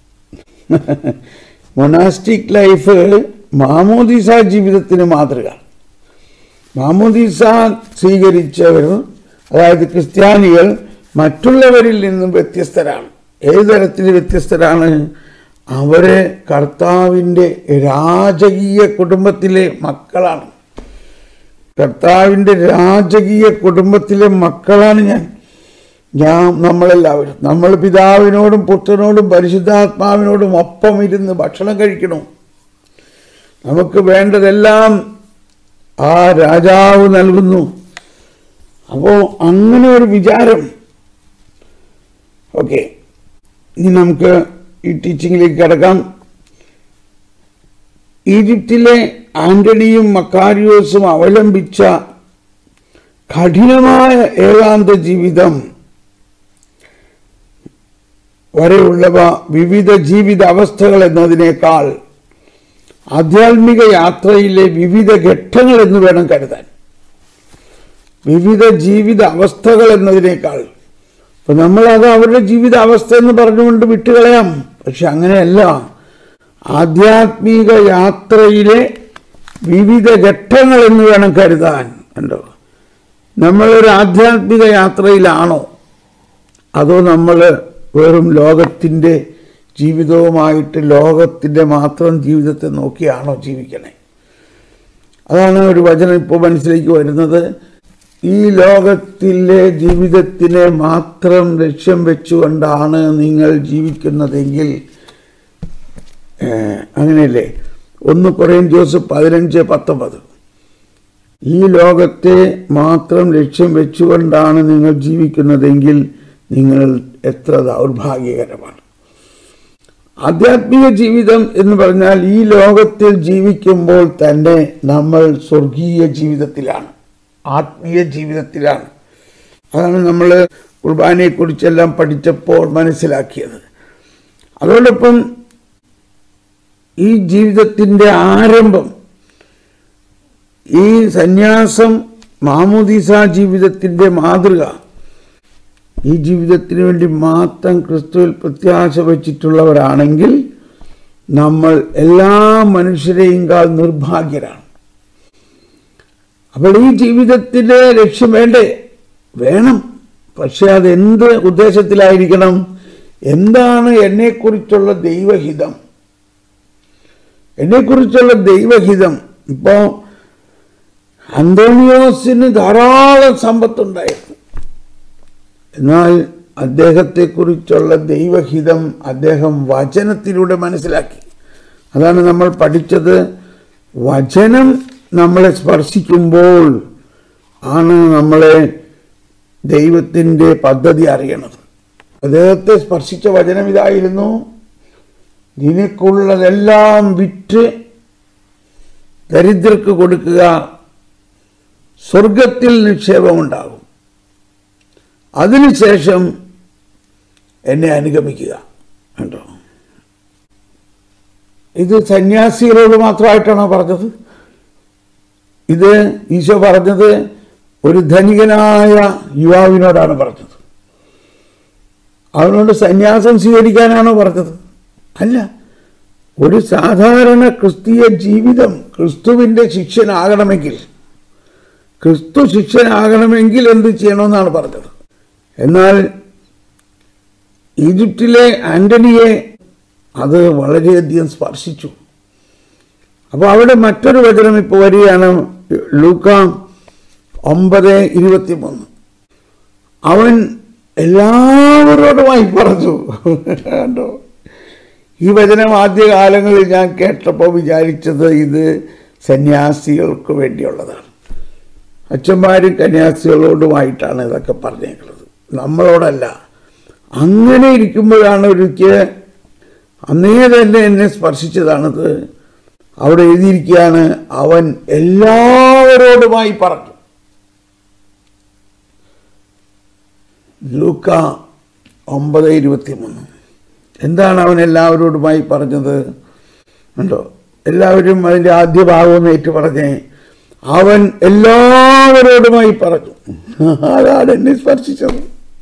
മൊനാസ്റ്റിക് ലൈഫ് മാമോദീസ ജീവിതത്തിന് മാതൃക മാമോദീസ സ്വീകരിച്ചവർ അതായത് ക്രിസ്ത്യാനികൾ മറ്റുള്ളവരിൽ നിന്നും വ്യത്യസ്തരാണ് ഏത് തരത്തിൽ വ്യത്യസ്തരാണ് അവര് കർത്താവിൻ്റെ രാജകീയ കുടുംബത്തിലെ മക്കളാണ് കർത്താവിൻ്റെ രാജകീയ കുടുംബത്തിലെ മക്കളാണ് ഞാൻ ഞാൻ നമ്മളെല്ലാവരും നമ്മൾ പിതാവിനോടും പുത്രനോടും പരിശുദ്ധാത്മാവിനോടും ഒപ്പം ഇരുന്ന് ഭക്ഷണം കഴിക്കണം നമുക്ക് വേണ്ടതെല്ലാം ആ രാജാവ് നൽകുന്നു അപ്പോൾ അങ്ങനെ ഒരു വിചാരം ഓക്കെ ഇനി നമുക്ക് ഈ ടീച്ചിങ്ങിലേക്ക് കിടക്കാം ഈജിപ്തിലെ ആന്റണിയും മക്കാരിയോസും അവലംബിച്ച കഠിനമായ ഏകാന്ത ജീവിതം വരെയുള്ളവ വിവിധ ജീവിത അവസ്ഥകൾ എന്നതിനേക്കാൾ ആധ്യാത്മിക യാത്രയിലെ വിവിധ ഘട്ടങ്ങൾ എന്ന് വേണം കരുതാൻ വിവിധ ജീവിത അവസ്ഥകൾ എന്നതിനേക്കാൾ ഇപ്പൊ നമ്മളത് അവരുടെ ജീവിത അവസ്ഥ എന്ന് പറഞ്ഞുകൊണ്ട് വിട്ടുകളയാം പക്ഷെ അങ്ങനെയല്ല ആധ്യാത്മിക യാത്രയിലെ വിവിധ ഘട്ടങ്ങൾ എന്ന് വേണം കരുതാൻ കണ്ടോ നമ്മളൊരു ആധ്യാത്മിക യാത്രയിലാണോ അതോ നമ്മൾ വെറും ലോകത്തിൻ്റെ ജീവിതവുമായിട്ട് ലോകത്തിൻ്റെ മാത്രം ജീവിതത്തെ നോക്കിയാണോ ജീവിക്കണേ അതാണ് ഒരു വചനം ഇപ്പോൾ മനസ്സിലേക്ക് വരുന്നത് ഈ ലോകത്തിലെ ജീവിതത്തിനെ മാത്രം ലക്ഷ്യം വെച്ചുകൊണ്ടാണ് നിങ്ങൾ ജീവിക്കുന്നതെങ്കിൽ ഏഹ്, അങ്ങനെയല്ലേ ഒന്ന് കുറയും ജോസഫ് പതിനഞ്ച് പത്തൊമ്പത് ഈ ലോകത്തെ മാത്രം ലക്ഷ്യം വെച്ചുകൊണ്ടാണ് നിങ്ങൾ ജീവിക്കുന്നതെങ്കിൽ നിങ്ങൾ എത്ര ദൗർഭാഗ്യകരമാണ് ആധ്യാത്മിക ജീവിതം എന്ന് പറഞ്ഞാൽ ഈ ലോകത്തിൽ ജീവിക്കുമ്പോൾ തന്നെ നമ്മൾ സ്വർഗീയ ജീവിതത്തിലാണ് ആത്മീയ ജീവിതത്തിലാണ് അതാണ് നമ്മൾ കുർബാനയെക്കുറിച്ചെല്ലാം പഠിച്ചപ്പോൾ മനസ്സിലാക്കിയത് അതോടൊപ്പം ഈ ജീവിതത്തിൻ്റെ ആരംഭം ഈ സന്യാസം മാമുദീസ ജീവിതത്തിൻ്റെ മാതൃക ഈ ജീവിതത്തിന് വേണ്ടി മാത്രം ക്രിസ്തുവിൽ പ്രത്യാശ വച്ചിട്ടുള്ളവരാണെങ്കിൽ നമ്മൾ എല്ലാ മനുഷ്യരെയും കാൾ നിർഭാഗ്യരാണ് അപ്പോൾ ഈ ജീവിതത്തിലെ ലക്ഷ്യം വേണ്ടേ വേണം പക്ഷെ അതെന്ത് ഉദ്ദേശത്തിലായിരിക്കണം എന്താണ് എന്നെക്കുറിച്ചുള്ള ദൈവഹിതം എന്നെക്കുറിച്ചുള്ള ദൈവഹിതം ഇപ്പോ അന്തോണിയോസിന് ധാരാളം സമ്പത്തുണ്ടായിരുന്നു എന്നാൽ അദ്ദേഹത്തെക്കുറിച്ചുള്ള ദൈവഹിതം അദ്ദേഹം വചനത്തിലൂടെ മനസ്സിലാക്കി അതാണ് നമ്മൾ പഠിച്ചത് വചനം നമ്മളെ സ്പർശിക്കുമ്പോൾ ആണ് നമ്മളെ ദൈവത്തിൻ്റെ പദ്ധതി അറിയണത് അദ്ദേഹത്തെ സ്പർശിച്ച വചനം ഇതായിരുന്നു നിനക്കുള്ളതെല്ലാം വിറ്റ് ദരിദ്രർക്ക് കൊടുക്കുക സ്വർഗത്തിൽ നിക്ഷേപമുണ്ടാകും അതിനുശേഷം എന്നെ അനുഗമിക്കുക കണ്ടോ ഇത് സന്യാസികളോട് മാത്രമായിട്ടാണോ പറഞ്ഞത് ഇത് ഈശോ പറഞ്ഞത് ഒരു ധനികനായ യുവാവിനോടാണ് പറഞ്ഞത് അവനോട് സന്യാസം സ്വീകരിക്കാനാണോ പറഞ്ഞത് അല്ല ഒരു സാധാരണ ക്രിസ്തീയ ജീവിതം ക്രിസ്തുവിൻ്റെ ശിഷ്യനാകണമെങ്കിൽ ക്രിസ്തു ശിഷ്യനാകണമെങ്കിൽ എന്ത് ചെയ്യണമെന്നാണ് പറഞ്ഞത് എന്നാൽ ഈജിപ്തിലെ ആന്റണിയെ അത് വളരെയധികം സ്പർശിച്ചു അപ്പോൾ അവിടെ മറ്റൊരു വചനം ഇപ്പോൾ വരികയാണ് ലൂക്ക ഒമ്പത് ഇരുപത്തിമൂന്ന് അവൻ എല്ലാവരോടുമായി പറഞ്ഞു കണ്ടോ ഈ വചനം ആദ്യകാലങ്ങളിൽ ഞാൻ കേട്ടപ്പോൾ വിചാരിച്ചത് ഇത് സന്യാസികൾക്ക് വേണ്ടിയുള്ളതാണ് അച്ഛന്മാരും കന്യാസികളോടുമായിട്ടാണ് ഇതൊക്കെ പറഞ്ഞേക്കുന്നത് നമ്മളോടല്ല അങ്ങനെ ഇരിക്കുമ്പോഴാണ് ഒരിക്കൽ അന്നേ തന്നെ എന്നെ സ്പർശിച്ചതാണിത് അവിടെ എഴുതിയിരിക്കുകയാണ് അവൻ എല്ലാവരോടുമായി പറഞ്ഞു ലൂക്ക ഒമ്പത് ഇരുപത്തിമൂന്ന് എന്താണ് അവൻ എല്ലാവരോടുമായി പറഞ്ഞത് ഉണ്ടോ എല്ലാവരും അതിൻ്റെ ആദ്യ ഭാഗം ഏറ്റു പറഞ്ഞേ അവൻ എല്ലാവരോടുമായി പറഞ്ഞു അതാണ് എന്നെ സ്പർശിച്ചത്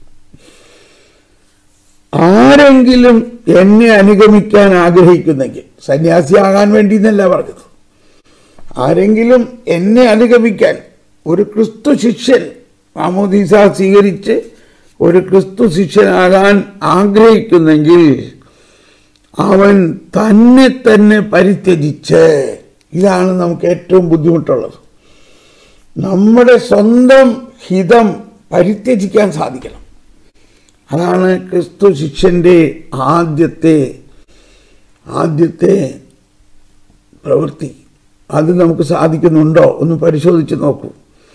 ആരെങ്കിലും എന്നെ അനുഗമിക്കാൻ ആഗ്രഹിക്കുന്നെങ്കിൽ സന്യാസിയാകാൻ വേണ്ടി എന്നല്ല പറഞ്ഞത് ആരെങ്കിലും എന്നെ അനുഗമിക്കാൻ ഒരു ക്രിസ്തു ശിഷ്യൻ മാമോദീസ സ്വീകരിച്ച് ഒരു ക്രിസ്തു ശിഷ്യനാകാൻ ആഗ്രഹിക്കുന്നെങ്കിൽ അവൻ തന്നെ തന്നെ പരിത്യജിച്ച് ഇതാണ് നമുക്ക് ഏറ്റവും ബുദ്ധിമുട്ടുള്ളത് നമ്മുടെ സ്വന്തം ഹിതം പരിത്യജിക്കാൻ സാധിക്കണം അതാണ് ക്രിസ്തു ശിഷ്യൻ്റെ ആദ്യത്തെ ആദ്യത്തെ പ്രവൃത്തി അത് നമുക്ക് സാധിക്കുന്നുണ്ടോ ഒന്ന് പരിശോധിച്ച് നോക്കൂ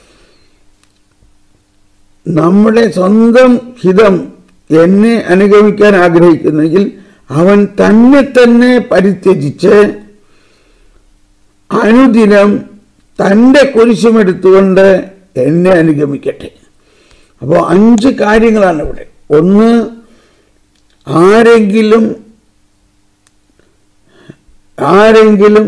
നമ്മുടെ സ്വന്തം ഹിതം എന്നെ അനുഗമിക്കാൻ ആഗ്രഹിക്കുന്നെങ്കിൽ അവൻ തന്നെ തന്നെ പരിത്യജിച്ച് അനുദിനം തൻ്റെ കുരിശുമെടുത്തുകൊണ്ട് എന്നെ അനുഗമിക്കട്ടെ അപ്പോൾ അഞ്ച് കാര്യങ്ങളാണ് ഇവിടെ ഒന്ന് ആരെങ്കിലും ആരെങ്കിലും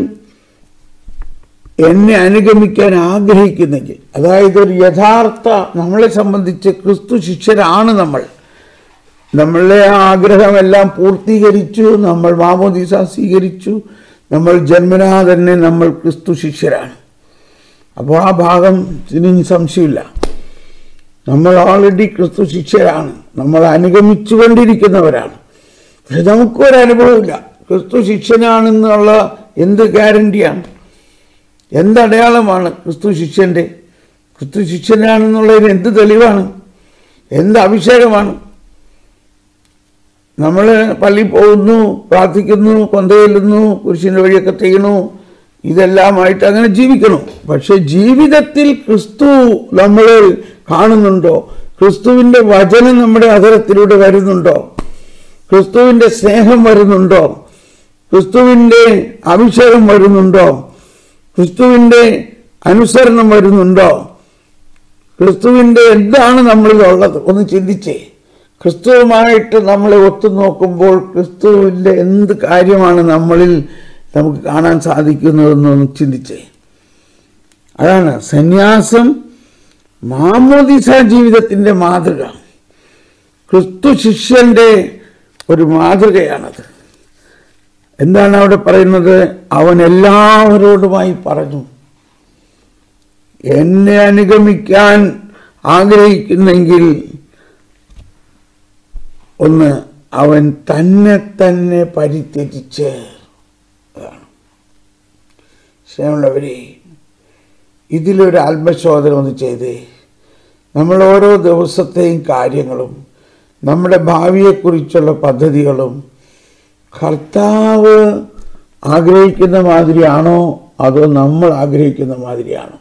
എന്നെ അനുഗമിക്കാൻ ആഗ്രഹിക്കുന്നെങ്കിൽ അതായത് ഒരു യഥാർത്ഥ നമ്മളെ സംബന്ധിച്ച് ക്രിസ്തു ശിഷ്യരാണ് നമ്മൾ നമ്മളുടെ ആ ആഗ്രഹമെല്ലാം പൂർത്തീകരിച്ചു നമ്മൾ മാമോദീസ സ്വീകരിച്ചു നമ്മൾ ജന്മനാ തന്നെ നമ്മൾ ക്രിസ്തു ശിഷ്യരാണ് അപ്പോൾ ആ ഭാഗം ഇനി സംശയമില്ല നമ്മൾ ഓൾറെഡി ക്രിസ്തു ശിഷ്യരാണ് നമ്മൾ അനുഗമിച്ചുകൊണ്ടിരിക്കുന്നവരാണ് പക്ഷെ നമുക്കൊരനുഭവമില്ല ക്രിസ്തു ശിഷ്യനാണെന്നുള്ള എന്ത് ഗ്യാരണ്ടിയാണ് എന്തടയാളമാണ് ക്രിസ്തു ശിഷ്യൻ്റെ ക്രിസ്തു ശിഷ്യനാണെന്നുള്ളതിന് എന്ത് തെളിവാണ് എന്ത് അഭിഷേകമാണ് നമ്മൾ പള്ളി പോകുന്നു പ്രാർത്ഥിക്കുന്നു കൊന്തയില്ലുന്നു കുരിശിൻ്റെ വഴിയൊക്കെ ചെയ്യണു ഇതെല്ലാമായിട്ട് അങ്ങനെ ജീവിക്കണം പക്ഷെ ജീവിതത്തിൽ ക്രിസ്തു നമ്മൾ കാണുന്നുണ്ടോ ക്രിസ്തുവിൻ്റെ വചനം നമ്മുടെ അധരത്തിലൂടെ വരുന്നുണ്ടോ ക്രിസ്തുവിൻ്റെ സ്നേഹം വരുന്നുണ്ടോ ക്രിസ്തുവിൻ്റെ അഭിഷേകം വരുന്നുണ്ടോ ക്രിസ്തുവിൻ്റെ അനുസരണം വരുന്നുണ്ടോ ക്രിസ്തുവിൻ്റെ എന്താണ് നമ്മളിലുള്ളത് ഒന്ന് ചിന്തിച്ചേ ക്രിസ്തുവുമായിട്ട് നമ്മളെ ഒത്തുനോക്കുമ്പോൾ ക്രിസ്തുവിൻ്റെ എന്ത് കാര്യമാണ് നമ്മളിൽ നമുക്ക് കാണാൻ സാധിക്കുന്നതെന്നൊന്ന് ചിന്തിച്ചേ അതാണ് സന്യാസം മാമോദിസ ജീവിതത്തിൻ്റെ മാതൃക ക്രിസ്തു ശിഷ്യന്റെ ഒരു മാതൃകയാണത് എന്താണ് അവിടെ പറയുന്നത് അവൻ എല്ലാവരോടുമായി പറഞ്ഞു എന്നെ അനുഗമിക്കാൻ ആഗ്രഹിക്കുന്നെങ്കിൽ ഒന്ന് അവൻ തന്നെ തന്നെ പരിത്യജിച്ച് അതാണ് സ്നേഹമുള്ളവരെ ഇതിലൊരു ആത്മശോധന ഒന്ന് ചെയ്തേ നമ്മൾ ഓരോ ദിവസത്തെയും കാര്യങ്ങളും നമ്മുടെ ഭാവിയെക്കുറിച്ചുള്ള പദ്ധതികളും കർത്താവ് ആഗ്രഹിക്കുന്ന മാതിരിയാണോ അതോ നമ്മൾ ആഗ്രഹിക്കുന്ന മാതിരിയാണോ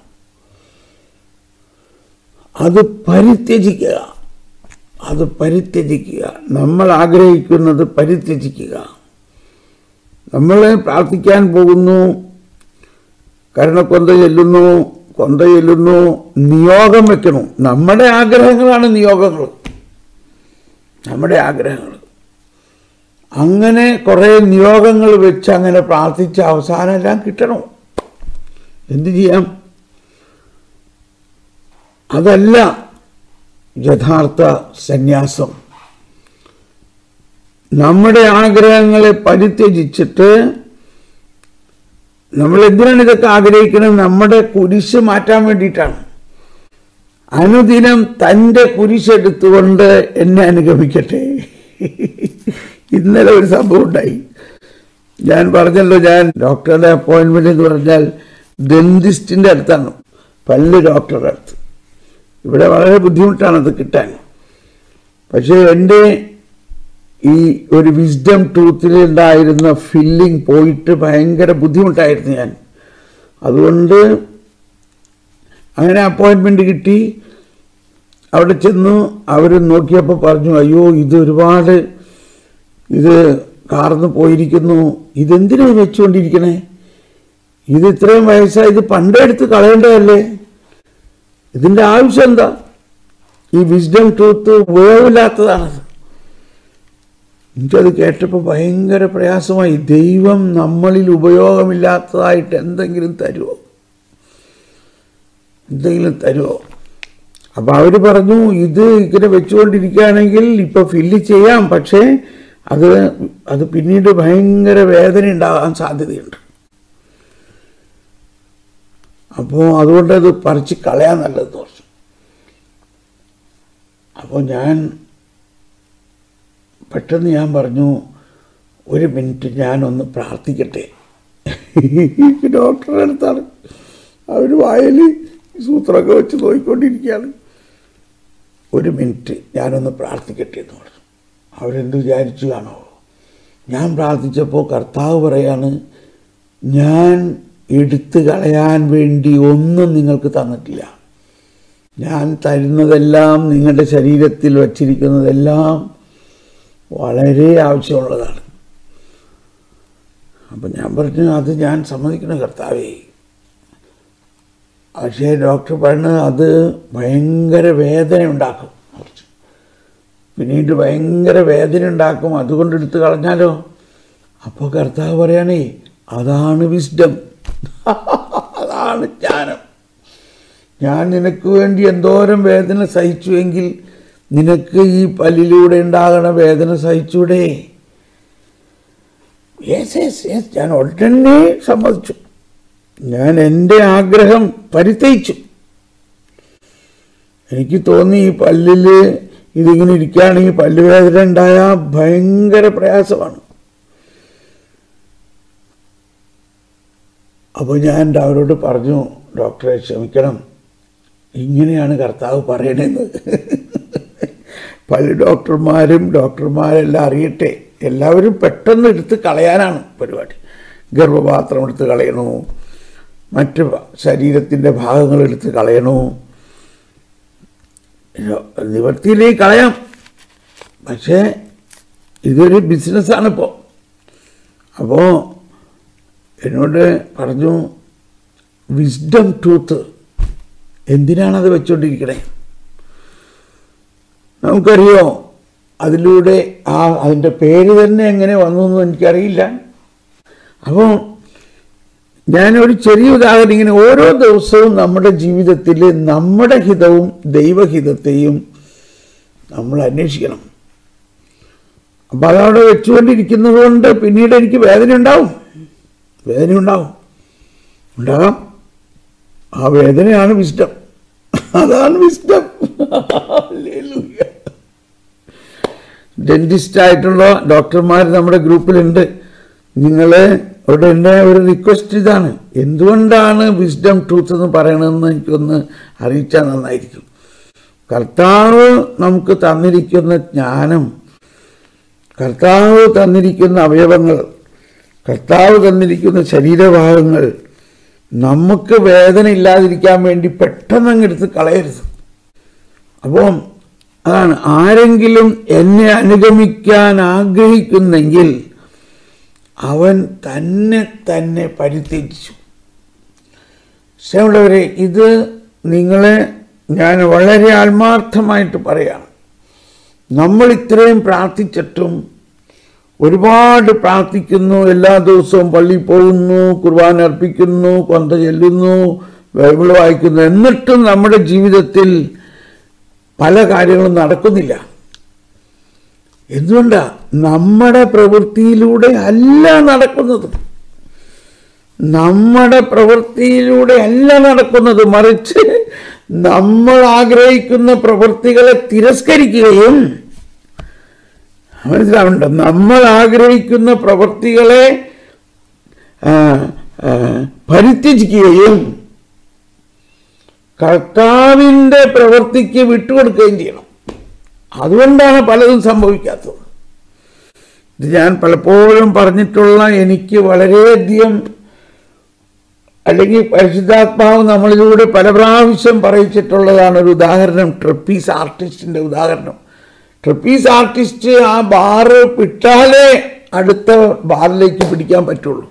അത് പരിത്യജിക്കുക അത് പരിത്യജിക്കുക നമ്മൾ ആഗ്രഹിക്കുന്നത് പരിത്യജിക്കുക നമ്മൾ പ്രാർത്ഥിക്കാൻ പോകുന്നു കരുണക്കൊന്ത ചെല്ലുന്നു കൊന്ത ചെല്ലുന്നു നിയോഗം വെക്കണം നമ്മുടെ ആഗ്രഹങ്ങളാണ് നിയോഗങ്ങൾ നമ്മുടെ ആഗ്രഹങ്ങൾ അങ്ങനെ കുറേ നിയോഗങ്ങൾ വെച്ച് അങ്ങനെ പ്രാർത്ഥിച്ച് അവസാനം എല്ലാം കിട്ടണം എന്ത് ചെയ്യാം അതല്ല യഥാർത്ഥ സന്യാസം നമ്മുടെ ആഗ്രഹങ്ങളെ പരിത്യജിച്ചിട്ട് നമ്മൾ എന്തിനാണ് ഇതൊക്കെ ആഗ്രഹിക്കുന്നത് നമ്മുടെ കുരിശ് മാറ്റാൻ വേണ്ടിയിട്ടാണ് അനുദിനം തൻ്റെ കുരിശെടുത്തുകൊണ്ട് എന്നെ അനുഗമിക്കട്ടെ ഇന്നലെ ഒരു സംഭവം ഉണ്ടായി ഞാൻ പറഞ്ഞല്ലോ ഞാൻ ഡോക്ടറുടെ അപ്പോയിൻമെന്റ് എന്ന് പറഞ്ഞാൽ ഡെന്റിസ്റ്റിൻ്റെ അടുത്താണ് പല്ല് ഡോക്ടറുടെ അടുത്ത് ഇവിടെ വളരെ ബുദ്ധിമുട്ടാണ് അത് കിട്ടാൻ പക്ഷേ എൻ്റെ ഈ ഒരു വിസ്ഡം ടൂത്തിലുണ്ടായിരുന്ന ഫില്ലിംഗ് പോയിട്ട് ഭയങ്കര ബുദ്ധിമുട്ടായിരുന്നു ഞാൻ അതുകൊണ്ട് അങ്ങനെ അപ്പോയിൻമെൻ്റ് കിട്ടി അവിടെ ചെന്നു അവർ നോക്കിയപ്പോൾ പറഞ്ഞു അയ്യോ ഇത് ഒരുപാട് ഇത് കാർന്ന് പോയിരിക്കുന്നു ഇതെന്തിനാ വെച്ചുകൊണ്ടിരിക്കണേ ഇത് ഇത്രയും വയസ്സായി ഇത് പണ്ടേ എടുത്ത് കളയേണ്ടതല്ലേ ഇതിൻ്റെ ആവശ്യം എന്താ ഈ വിസ്ഡം ടൂത്ത് ഉപയോഗമില്ലാത്തതാണത് എനിക്കത് കേട്ടപ്പോൾ ഭയങ്കര പ്രയാസമായി ദൈവം നമ്മളിൽ ഉപയോഗമില്ലാത്തതായിട്ട് എന്തെങ്കിലും തരുമോ എന്തെങ്കിലും തരുമോ അപ്പം അവർ പറഞ്ഞു ഇത് ഇങ്ങനെ വെച്ചുകൊണ്ടിരിക്കുകയാണെങ്കിൽ ഇപ്പോൾ ഫില്ല് ചെയ്യാം പക്ഷേ അത് അത് പിന്നീട് ഭയങ്കര വേദന ഉണ്ടാകാൻ സാധ്യതയുണ്ട് അപ്പോൾ അതുകൊണ്ട് അത് പറിച്ച് കളയാൻ നല്ലതെന്ന് പറഞ്ഞു അപ്പോൾ ഞാൻ പെട്ടെന്ന് ഞാൻ പറഞ്ഞു ഒരു മിനിറ്റ് ഞാനൊന്ന് പ്രാർത്ഥിക്കട്ടെ ഡോക്ടറുടെ അടുത്താണ് അവർ വായിൽ സൂത്രമൊക്കെ വെച്ച് നോക്കിക്കൊണ്ടിരിക്കുകയാണ് ഒരു മിനിറ്റ് ഞാനൊന്ന് പ്രാർത്ഥിക്കട്ടെ എന്ന് പറഞ്ഞു അവരെന്ത് വിചാരിച്ചു കാണോ ഞാൻ പ്രാർത്ഥിച്ചപ്പോൾ കർത്താവ് പറയാണ് ഞാൻ എടുത്തു കളയാൻ വേണ്ടി ഒന്നും നിങ്ങൾക്ക് തന്നിട്ടില്ല ഞാൻ തരുന്നതെല്ലാം നിങ്ങളുടെ ശരീരത്തിൽ വച്ചിരിക്കുന്നതെല്ലാം വളരെ ആവശ്യമുള്ളതാണ് അപ്പം ഞാൻ പറഞ്ഞു അത് ഞാൻ സമ്മതിക്കണം കർത്താവേ പക്ഷേ ഡോക്ടർ പറഞ്ഞത് അത് ഭയങ്കര വേദന ഉണ്ടാക്കും കുറച്ച്. പിന്നീട് ഭയങ്കര വേദന ഉണ്ടാക്കും അതുകൊണ്ട് എടുത്ത് കളഞ്ഞാലോ അപ്പോൾ കർത്താവ് പറയണേ അതാണ് വിസ്ഡം അതാണ് ജ്ഞാനം ഞാൻ നിനക്ക് വേണ്ടി എന്തോരം വേദന സഹിച്ചുവെങ്കിൽ നിനക്ക് ഈ പല്ലിലൂടെ ഉണ്ടാകണ വേദന സഹിച്ചൂടെ യെസ് യെസ് യെസ് ഞാൻ ഉടനെ സമ്മതിച്ചു ഞാൻ എൻ്റെ ആഗ്രഹം പരിത്യജിച്ചു എനിക്ക് തോന്നി ഈ പല്ലിൽ ഇതിങ്ങനെ ഇരിക്കുകയാണെങ്കിൽ പല്ലുവേദന ഉണ്ടായാൽ ഭയങ്കര പ്രയാസമാണ് അപ്പോൾ ഞാൻ അവരോട് പറഞ്ഞു ഡോക്ടറെ ക്ഷമിക്കണം ഇങ്ങനെയാണ് കർത്താവ് പറയണതെന്ന് പല ഡോക്ടർമാരും ഡോക്ടർമാരെല്ലാം അറിയട്ടെ എല്ലാവരും പെട്ടെന്ന് എടുത്ത് കളയാനാണ് പരിപാടി ഗർഭപാത്രം എടുത്ത് കളയണു മറ്റ് ശരീരത്തിൻ്റെ ഭാഗങ്ങൾ എടുത്ത് കളയണു നിവർത്തിയിലേക്ക് കളയാം പക്ഷേ ഇതൊരു ബിസിനസ്സാണിപ്പോൾ അപ്പോൾ എന്നോട് പറഞ്ഞു വിസ്ഡം ടൂത്ത് എന്തിനാണത് വെച്ചുകൊണ്ടിരിക്കണേ നമുക്കറിയോ അതിലൂടെ ആ അതിൻ്റെ പേര് തന്നെ എങ്ങനെ വന്നു എന്ന് എനിക്കറിയില്ല അപ്പോൾ ഞാനൊരു ചെറിയ ഉദാഹരണം ഇങ്ങനെ ഓരോ ദിവസവും നമ്മുടെ ജീവിതത്തിൽ നമ്മുടെ ഹിതവും ദൈവഹിതത്തെയും നമ്മൾ അന്വേഷിക്കണം അപ്പം അതവിടെ വെച്ചുകൊണ്ടിരിക്കുന്നത് കൊണ്ട് പിന്നീട് എനിക്ക് വേദന ഉണ്ടാവും വേദന ഉണ്ടാവും ഉണ്ടാകാം ആ വേദനയാണ് വിസ്ഡം അതാണ് വിസ്ഡം ഡെന്റിസ്റ്റ് ആയിട്ടുള്ള ഡോക്ടർമാർ നമ്മുടെ ഗ്രൂപ്പിലുണ്ട് നിങ്ങൾ അവിടെ എൻ്റെ ഒരു റിക്വസ്റ്റ് ഇതാണ് എന്തുകൊണ്ടാണ് വിസ്ഡം ട്രൂത്ത് എന്ന് പറയണമെന്ന് എനിക്കൊന്ന് അറിയിച്ചാൽ നന്നായിരിക്കും കർത്താവ് നമുക്ക് തന്നിരിക്കുന്ന ജ്ഞാനം കർത്താവ് തന്നിരിക്കുന്ന അവയവങ്ങൾ കർത്താവ് തന്നിരിക്കുന്ന ശരീരഭാഗങ്ങൾ നമുക്ക് വേദന ഇല്ലാതിരിക്കാൻ വേണ്ടി പെട്ടെന്ന് അങ്ങ് എടുത്ത് കളയരുത് അപ്പം അതാണ് ആരെങ്കിലും എന്നെ അനുഗമിക്കാൻ ആഗ്രഹിക്കുന്നെങ്കിൽ അവൻ തന്നെ തന്നെ പരിത്യജിച്ചു സ്നേഹമുള്ളവരെ ഇത് നിങ്ങളെ ഞാൻ വളരെ ആത്മാർത്ഥമായിട്ട് പറയാം നമ്മൾ ഇത്രയും പ്രാർത്ഥിച്ചിട്ടും ഒരുപാട് പ്രാർത്ഥിക്കുന്നു എല്ലാ ദിവസവും പള്ളിയിൽ പോകുന്നു കുർബാന അർപ്പിക്കുന്നു കൊന്ത ചെല്ലുന്നു ബൈബിൾ വായിക്കുന്നു എന്നിട്ടും നമ്മുടെ ജീവിതത്തിൽ പല കാര്യങ്ങളും നടക്കുന്നില്ല എന്തുകൊണ്ടാ നമ്മുടെ പ്രവൃത്തിയിലൂടെ അല്ല നടക്കുന്നത് നമ്മുടെ പ്രവൃത്തിയിലൂടെ അല്ല നടക്കുന്നത് മറിച്ച് നമ്മൾ ആഗ്രഹിക്കുന്ന പ്രവൃത്തികളെ തിരസ്കരിക്കുകയും മനസ്സിലാവുന്നുണ്ട് നമ്മൾ ആഗ്രഹിക്കുന്ന പ്രവൃത്തികളെ ആ, ആ, പരിത്യജിക്കുകയും കർത്താവിൻ്റെ പ്രവൃത്തിക്ക് വിട്ടുകൊടുക്കുകയും ചെയ്യണം അതുകൊണ്ടാണ് പലതും സംഭവിക്കാത്തത് ഇത് ഞാൻ പലപ്പോഴും പറഞ്ഞിട്ടുള്ള എനിക്ക് വളരെയധികം അല്ലെങ്കിൽ പരിശുദ്ധാത്മാവ് നമ്മളിലൂടെ പല പ്രാവശ്യം പറയിച്ചിട്ടുള്ളതാണ് ഒരു ഉദാഹരണം ട്രിപ്പീസ് ആർട്ടിസ്റ്റിൻ്റെ ഉദാഹരണം ട്രിപ്പീസ് ആർട്ടിസ്റ്റ് ആ ബാറ് വിട്ടാലേ അടുത്ത ബാറിലേക്ക് പിടിക്കാൻ പറ്റുള്ളൂ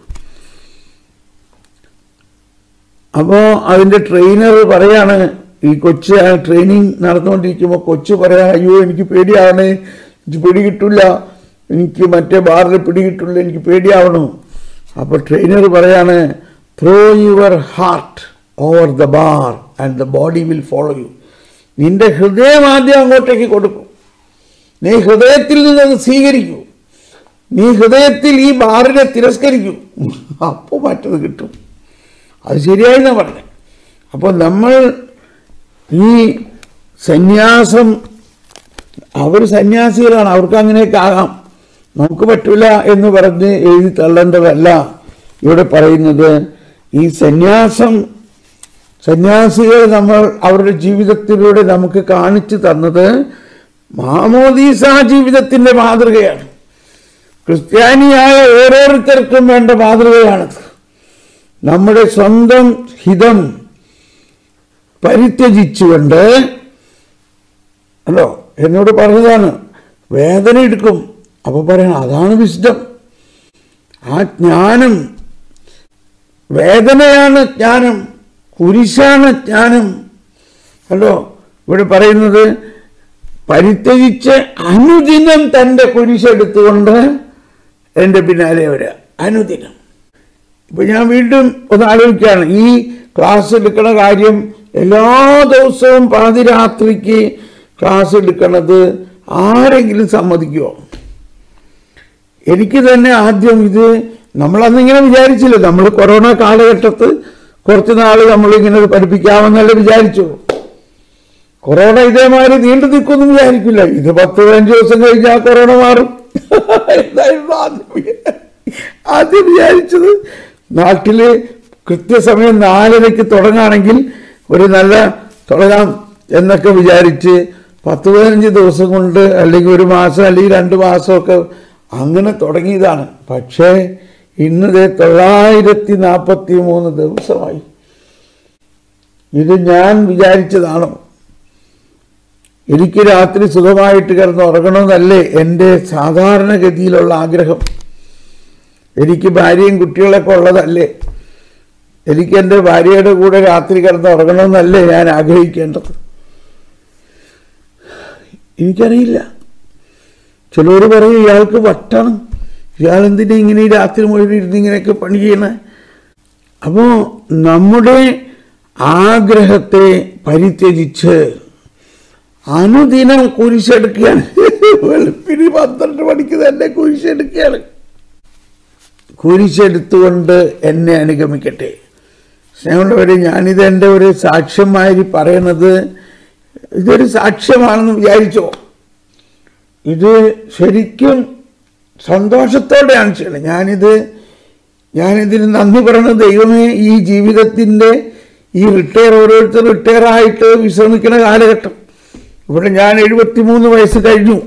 അപ്പോൾ അതിൻ്റെ ട്രെയിനർ പറയാണ് ഈ കൊച്ച് ആ ട്രെയിനിങ് നടന്നുകൊണ്ടിരിക്കുമ്പോൾ കൊച്ചു പറയാൻ അയ്യോ എനിക്ക് പേടിയാണ് എനിക്ക് പിടി കിട്ടില്ല എനിക്ക് മറ്റേ ബാറിൽ പിടി കിട്ടില്ല എനിക്ക് പേടിയാവണു അപ്പോൾ ട്രെയിനർ പറയാണ് throw your heart over the bar and the body will follow you നിന്റെ ഹൃദയം ആദ്യം അങ്ങോട്ടേക്ക് കൊടുക്കും നീ ഹൃദയത്തിൽ നിന്നത് സ്വീകരിക്കൂ നീ ഹൃദയത്തിൽ ഈ ബാറിനെ തിരസ്കരിക്കൂ അപ്പോൾ മറ്റത് കിട്ടും അത് ശരിയായെന്നാ പറഞ്ഞത് അപ്പോൾ നമ്മൾ ഈ സന്യാസം അവർ സന്യാസികളാണ് അവർക്ക് അങ്ങനെയൊക്കെ ആകാം നമുക്ക് പറ്റില്ല എന്ന് പറഞ്ഞ് എഴുതി തള്ളേണ്ടതല്ല ഇവിടെ പറയുന്നത് ഈ സന്യാസം സന്യാസികൾ നമ്മൾ അവരുടെ ജീവിതത്തിലൂടെ നമുക്ക് കാണിച്ചു തന്നത് മാമോദീസ ജീവിതത്തിന്റെ മാതൃകയാണ് ക്രിസ്ത്യാനിയായ ഓരോരുത്തർക്കും വേണ്ട മാതൃകയാണത് നമ്മുടെ സ്വന്തം ഹിതം പരിത്യജിച്ചുകൊണ്ട് അല്ലോ എന്നോട് പറഞ്ഞതാണ് വേദന എടുക്കും അപ്പൊ പറയണം അതാണ് വിശുദ്ധം ആ ജ്ഞാനം വേദനയാണ് ജ്ഞാനം കുരിശാണ് ജ്ഞാനം അല്ലോ ഇവിടെ പറയുന്നത് പരിത്യജിച്ച് അനുദിനം തൻ്റെ കുരിശെടുത്തുകൊണ്ട് എൻ്റെ പിന്നാലെ വരിക അനുദിനം ഇപ്പൊ ഞാൻ വീണ്ടും ഒന്ന് ആലോചിക്കുകയാണ് ഈ ക്ലാസ് എടുക്കണ കാര്യം എല്ലാ ദിവസവും പാതിരാത്രിക്ക് ക്ലാസ് എടുക്കണത് ആരെങ്കിലും സമ്മതിക്കുമോ എനിക്ക് തന്നെ ആദ്യം ഇത് നമ്മളന്നിങ്ങനെ വിചാരിച്ചില്ല നമ്മൾ കൊറോണ കാലഘട്ടത്ത് കുറച്ച് നാൾ നമ്മളിങ്ങനെ പഠിപ്പിക്കാമെന്നല്ല വിചാരിച്ചു കൊറോണ ഇതേമാതിരി നീണ്ടു നിൽക്കുമെന്ന് വിചാരിക്കില്ല ഇത് പത്ത് പതിനഞ്ച് ദിവസം കഴിഞ്ഞാൽ കൊറോണ മാറും എന്തായിരുന്നു ആദ്യം വിചാ- ആദ്യം വിചാരിച്ചത് നാട്ടില് കൃത്യസമയം നാലരയ്ക്ക് തുടങ്ങുകയാണെങ്കിൽ ഒരു നല്ല തുടങ്ങാം എന്നൊക്കെ വിചാരിച്ച് പത്ത് പതിനഞ്ച് ദിവസം കൊണ്ട് അല്ലെങ്കിൽ ഒരു മാസം അല്ലെങ്കിൽ രണ്ട് മാസമൊക്കെ അങ്ങനെ തുടങ്ങിയതാണ് പക്ഷേ ഇന്നത് തൊള്ളായിരത്തി നാൽപ്പത്തി മൂന്ന് ദിവസമായി ഇത് ഞാൻ വിചാരിച്ചതാണോ എനിക്ക് രാത്രി സുഖമായിട്ട് കിടന്ന് ഉറങ്ങണമെന്നല്ലേ എൻ്റെ സാധാരണഗതിയിലുള്ള ആഗ്രഹം എനിക്ക് ഭാര്യയും കുട്ടികളൊക്കെ ഉള്ളതല്ലേ എനിക്ക് എൻ്റെ ഭാര്യയുടെ കൂടെ രാത്രി കിടന്ന് ഉറങ്ങണമെന്നല്ലേ ഞാൻ ആഗ്രഹിക്കേണ്ടത് എനിക്കറിയില്ല ചിലർ പറയും ഇയാൾക്ക് വട്ടാണ് ഇയാൾ എന്തിനാ ഇങ്ങനെ ഈ രാത്രി മുഴുവൻ ഇരുന്ന് ഇങ്ങനെയൊക്കെ പണി ചെയ്യണേ അപ്പോൾ നമ്മുടെ ആഗ്രഹത്തെ പരിത്യജിച്ച് അനുദിനം കുരിശെടുക്കുകയാണ് വെളുപ്പിന് പന്ത്രണ്ട് മണിക്ക് തന്നെ കുരിശെടുക്കുകയാണ് കുരിശെടുത്തുകൊണ്ട് എന്നെ അനുഗമിക്കട്ടെ സ്നേഹമുള്ളവരെ ഞാനിത് എൻ്റെ ഒരു സാക്ഷ്യമായി പറയണത് ഇതൊരു സാക്ഷ്യമാണെന്ന് വിചാരിച്ചോ ഇത് ശരിക്കും സന്തോഷത്തോടെയാണ് ചെയ്യണം ഞാനിത് ഞാനിതിന് നന്ദി പറയുന്നത് ദൈവമേ ഈ ജീവിതത്തിൻ്റെ ഈ റിട്ടയർ ഓരോരുത്തർ റിട്ടയർ ആയിട്ട് വിശ്രമിക്കുന്ന കാലഘട്ടം ഇവിടെ ഞാൻ എഴുപത്തിമൂന്ന് വയസ്സ് കഴിഞ്ഞു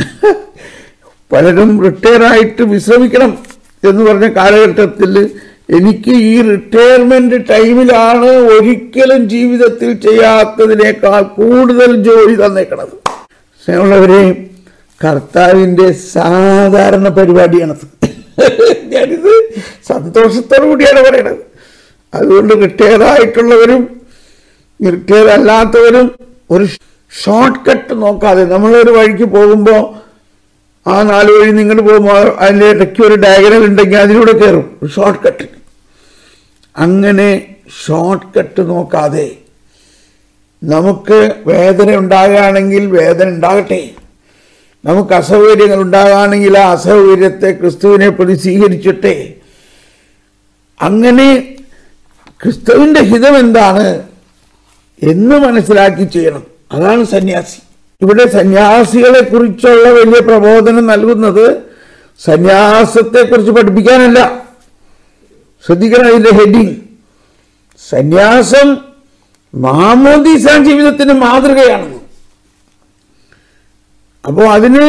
പലരും റിട്ടയർ ആയിട്ട് വിശ്രമിക്കണം എന്ന് പറഞ്ഞ കാലഘട്ടത്തിൽ എനിക്ക് ഈ റിട്ടയർമെന്റ് ടൈമിലാണ് ഒരിക്കലും ജീവിതത്തിൽ ചെയ്യാത്തതിനേക്കാൾ കൂടുതൽ ജോലി തന്നേക്കണത് സ്നേഹമുള്ളവരെ കർത്താവിൻ്റെ സാധാരണ പരിപാടിയാണത് ഞാനിത് സന്തോഷത്തോടു കൂടിയാണ് പറയണത് അതുകൊണ്ട് റിട്ടയർ ആയിട്ടുള്ളവരും റിട്ടയർ അല്ലാത്തവരും ഒരു ഷോർട്ട് കട്ട് നോക്കാതെ നമ്മളൊരു വഴിക്ക് പോകുമ്പോൾ ആ നാല് വഴി നിങ്ങൾ പോകുമ്പോൾ അതിൻ്റെ ഇടയ്ക്ക് ഒരു ഡയഗ്രം ഉണ്ടെങ്കിൽ അതിലൂടെ കയറും ഒരു ഷോർട്ട് കട്ട് അങ്ങനെ ഷോർട്ട് കട്ട് നോക്കാതെ നമുക്ക് വേദന ഉണ്ടാകുകയാണെങ്കിൽ വേദന ഉണ്ടാകട്ടെ നമുക്ക് അസൗകര്യങ്ങൾ ഉണ്ടാകുകയാണെങ്കിൽ ആ അസൗകര്യത്തെ ക്രിസ്തുവിനെ പ്രതി സ്വീകരിച്ചിട്ടെ അങ്ങനെ ക്രിസ്തുവിൻ്റെ ഹിതം എന്താണ് എന്ന് മനസ്സിലാക്കി ചെയ്യണം അതാണ് സന്യാസി ഇവിടെ സന്യാസികളെ കുറിച്ചുള്ള വലിയ പ്രബോധനം നൽകുന്നത് സന്യാസത്തെക്കുറിച്ച് പഠിപ്പിക്കാനല്ല ശ്രദ്ധിക്കണം അതിൻ്റെ ഹെഡിങ് സന്യാസം മാമോദീസ ജീവിതത്തിന് മാതൃകയാണ് അപ്പോൾ അതിന്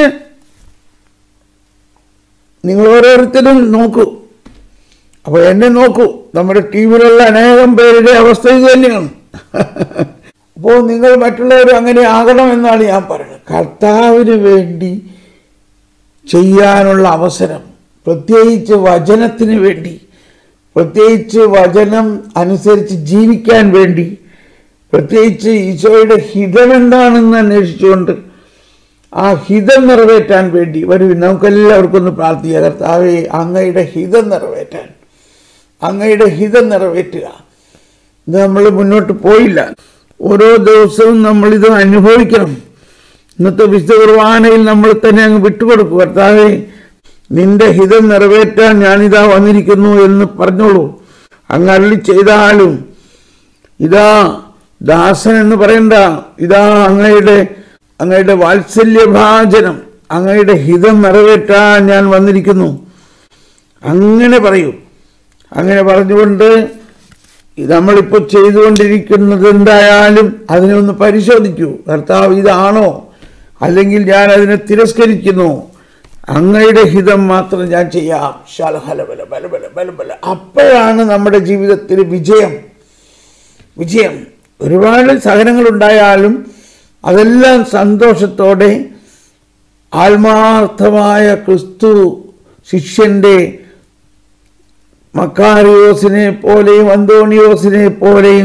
നിങ്ങൾ ഓരോരുത്തരും നോക്കൂ അപ്പോൾ എന്നെ നോക്കൂ നമ്മുടെ ടീമിലുള്ള അനേകം പേരുടെ അവസ്ഥ ഇത് തന്നെയാണ് അപ്പോൾ നിങ്ങൾ മറ്റുള്ളവരും അങ്ങനെ ആകണം എന്നാണ് ഞാൻ പറയുന്നത് കർത്താവിന് വേണ്ടി ചെയ്യാനുള്ള അവസരം പ്രത്യേകിച്ച് വചനത്തിന് വേണ്ടി പ്രത്യേകിച്ച് വചനം അനുസരിച്ച് ജീവിക്കാൻ വേണ്ടി പ്രത്യേകിച്ച് ഈശോയുടെ ഹിതം എന്താണെന്ന് അന്വേഷിച്ചുകൊണ്ട് ആ ഹിതം നിറവേറ്റാൻ വേണ്ടി വരൂ നമുക്കെല്ലാവർക്കും ഒന്ന് പ്രാർത്ഥിക്കുക കർത്താവെ അങ്ങയുടെ ഹിതം നിറവേറ്റാൻ അങ്ങയുടെ ഹിതം നിറവേറ്റുക ഇത് നമ്മൾ മുന്നോട്ട് പോയില്ല ഓരോ ദിവസവും നമ്മളിത് അനുഭവിക്കണം ഇന്നത്തെ വിശുദ്ധ കുർബാനയിൽ നമ്മൾ തന്നെ അങ്ങ് വിട്ടുകൊടുക്കും കർത്താവെ നിന്റെ ഹിതം നിറവേറ്റാൻ ഞാനിതാ വന്നിരിക്കുന്നു എന്ന് പറഞ്ഞോളൂ അങ്ങ് അള്ളി ചെയ്താലും ഇതാ ദാസൻ എന്ന് പറയണ്ട ഇതാ അങ്ങയുടെ അങ്ങയുടെ വാത്സല്യഭാചനം അങ്ങയുടെ ഹിതം നിറവേറ്റാൻ ഞാൻ വന്നിരിക്കുന്നു അങ്ങനെ പറയൂ അങ്ങനെ പറഞ്ഞുകൊണ്ട് നമ്മളിപ്പോൾ ചെയ്തുകൊണ്ടിരിക്കുന്നത് എന്തായാലും അതിനെ ഒന്ന് പരിശോധിക്കൂ കർത്താവ് ഇതാണോ അല്ലെങ്കിൽ ഞാൻ അതിനെ തിരസ്കരിക്കുന്നു അങ്ങയുടെ ഹിതം മാത്രം ഞാൻ ചെയ്യാം ശലഹലബല ബലബല ബലബല അപ്പോഴാണ് നമ്മുടെ ജീവിതത്തിൽ വിജയം വിജയം ഒരുപാട് സഹനങ്ങളുണ്ടായാലും അതെല്ലാം സന്തോഷത്തോടെ ആത്മാർത്ഥമായ ക്രിസ്തു ശിഷ്യന്റെ മക്കാരിയോസിനെ പോലെയും അന്തോണിയോസിനെ പോലെയും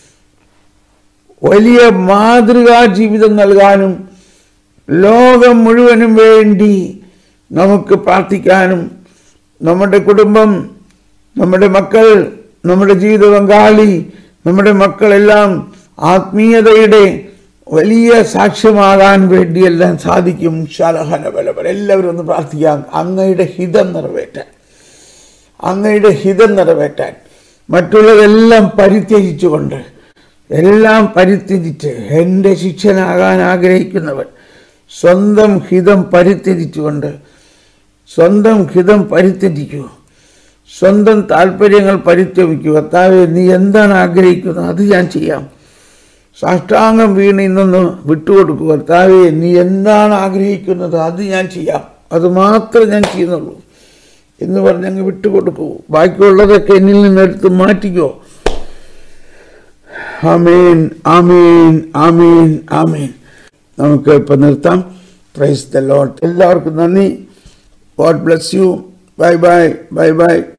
വലിയ മാതൃകാ ജീവിതം നൽകാനും ലോകം മുഴുവനും വേണ്ടി നമുക്ക് പ്രാർത്ഥിക്കാനും നമ്മുടെ കുടുംബം നമ്മുടെ മക്കൾ നമ്മുടെ ജീവിത പങ്കാളി നമ്മുടെ മക്കളെല്ലാം ആത്മീയതയുടെ വലിയ സാക്ഷ്യമാകാൻ വേണ്ടിയെല്ലാം സാധിക്കും ശലഹന ബലബല എല്ലാവരും ഒന്ന് പ്രാർത്ഥിക്കാം അങ്ങയുടെ ഹിതം നിറവേറ്റാൻ അങ്ങയുടെ ഹിതം നിറവേറ്റാൻ മറ്റുള്ളതെല്ലാം പരിത്യജിച്ചുകൊണ്ട് എല്ലാം പരിത്യജിച്ച് എൻ്റെ ശിഷ്യനാകാൻ ആഗ്രഹിക്കുന്നവൻ സ്വന്തം ഹിതം പരിത്യജിച്ചുകൊണ്ട് സ്വന്തം ഹിതം പരിത്യജിക്കൂ സ്വന്തം താല്പര്യങ്ങൾ പരിത്യമിക്കൂ കർത്താവെ നീ എന്താണ് ആഗ്രഹിക്കുന്നത് അത് ഞാൻ ചെയ്യാം സാഷ്ടാംഗം വീണ് ഇന്നൊന്ന് വിട്ടുകൊടുക്കൂ കർത്താവെ നീ എന്താണ് ആഗ്രഹിക്കുന്നത് അത് ഞാൻ ചെയ്യാം അത് മാത്രം ഞാൻ ചെയ്യുന്നുള്ളൂ എന്ന് പറഞ്ഞ് അങ്ങ് വിട്ടുകൊടുക്കൂ ബാക്കിയുള്ളതൊക്കെ എന്നിൽ നിന്ന് എടുത്ത് മാറ്റിക്കോ ആമേൻ ആമേൻ ആമേൻ ആമേൻ നമുക്ക് ഇപ്പം നിർത്താം പ്രൈസ് ദ ലോട്ട് എല്ലാവർക്കും നന്ദി God bless you bye bye bye by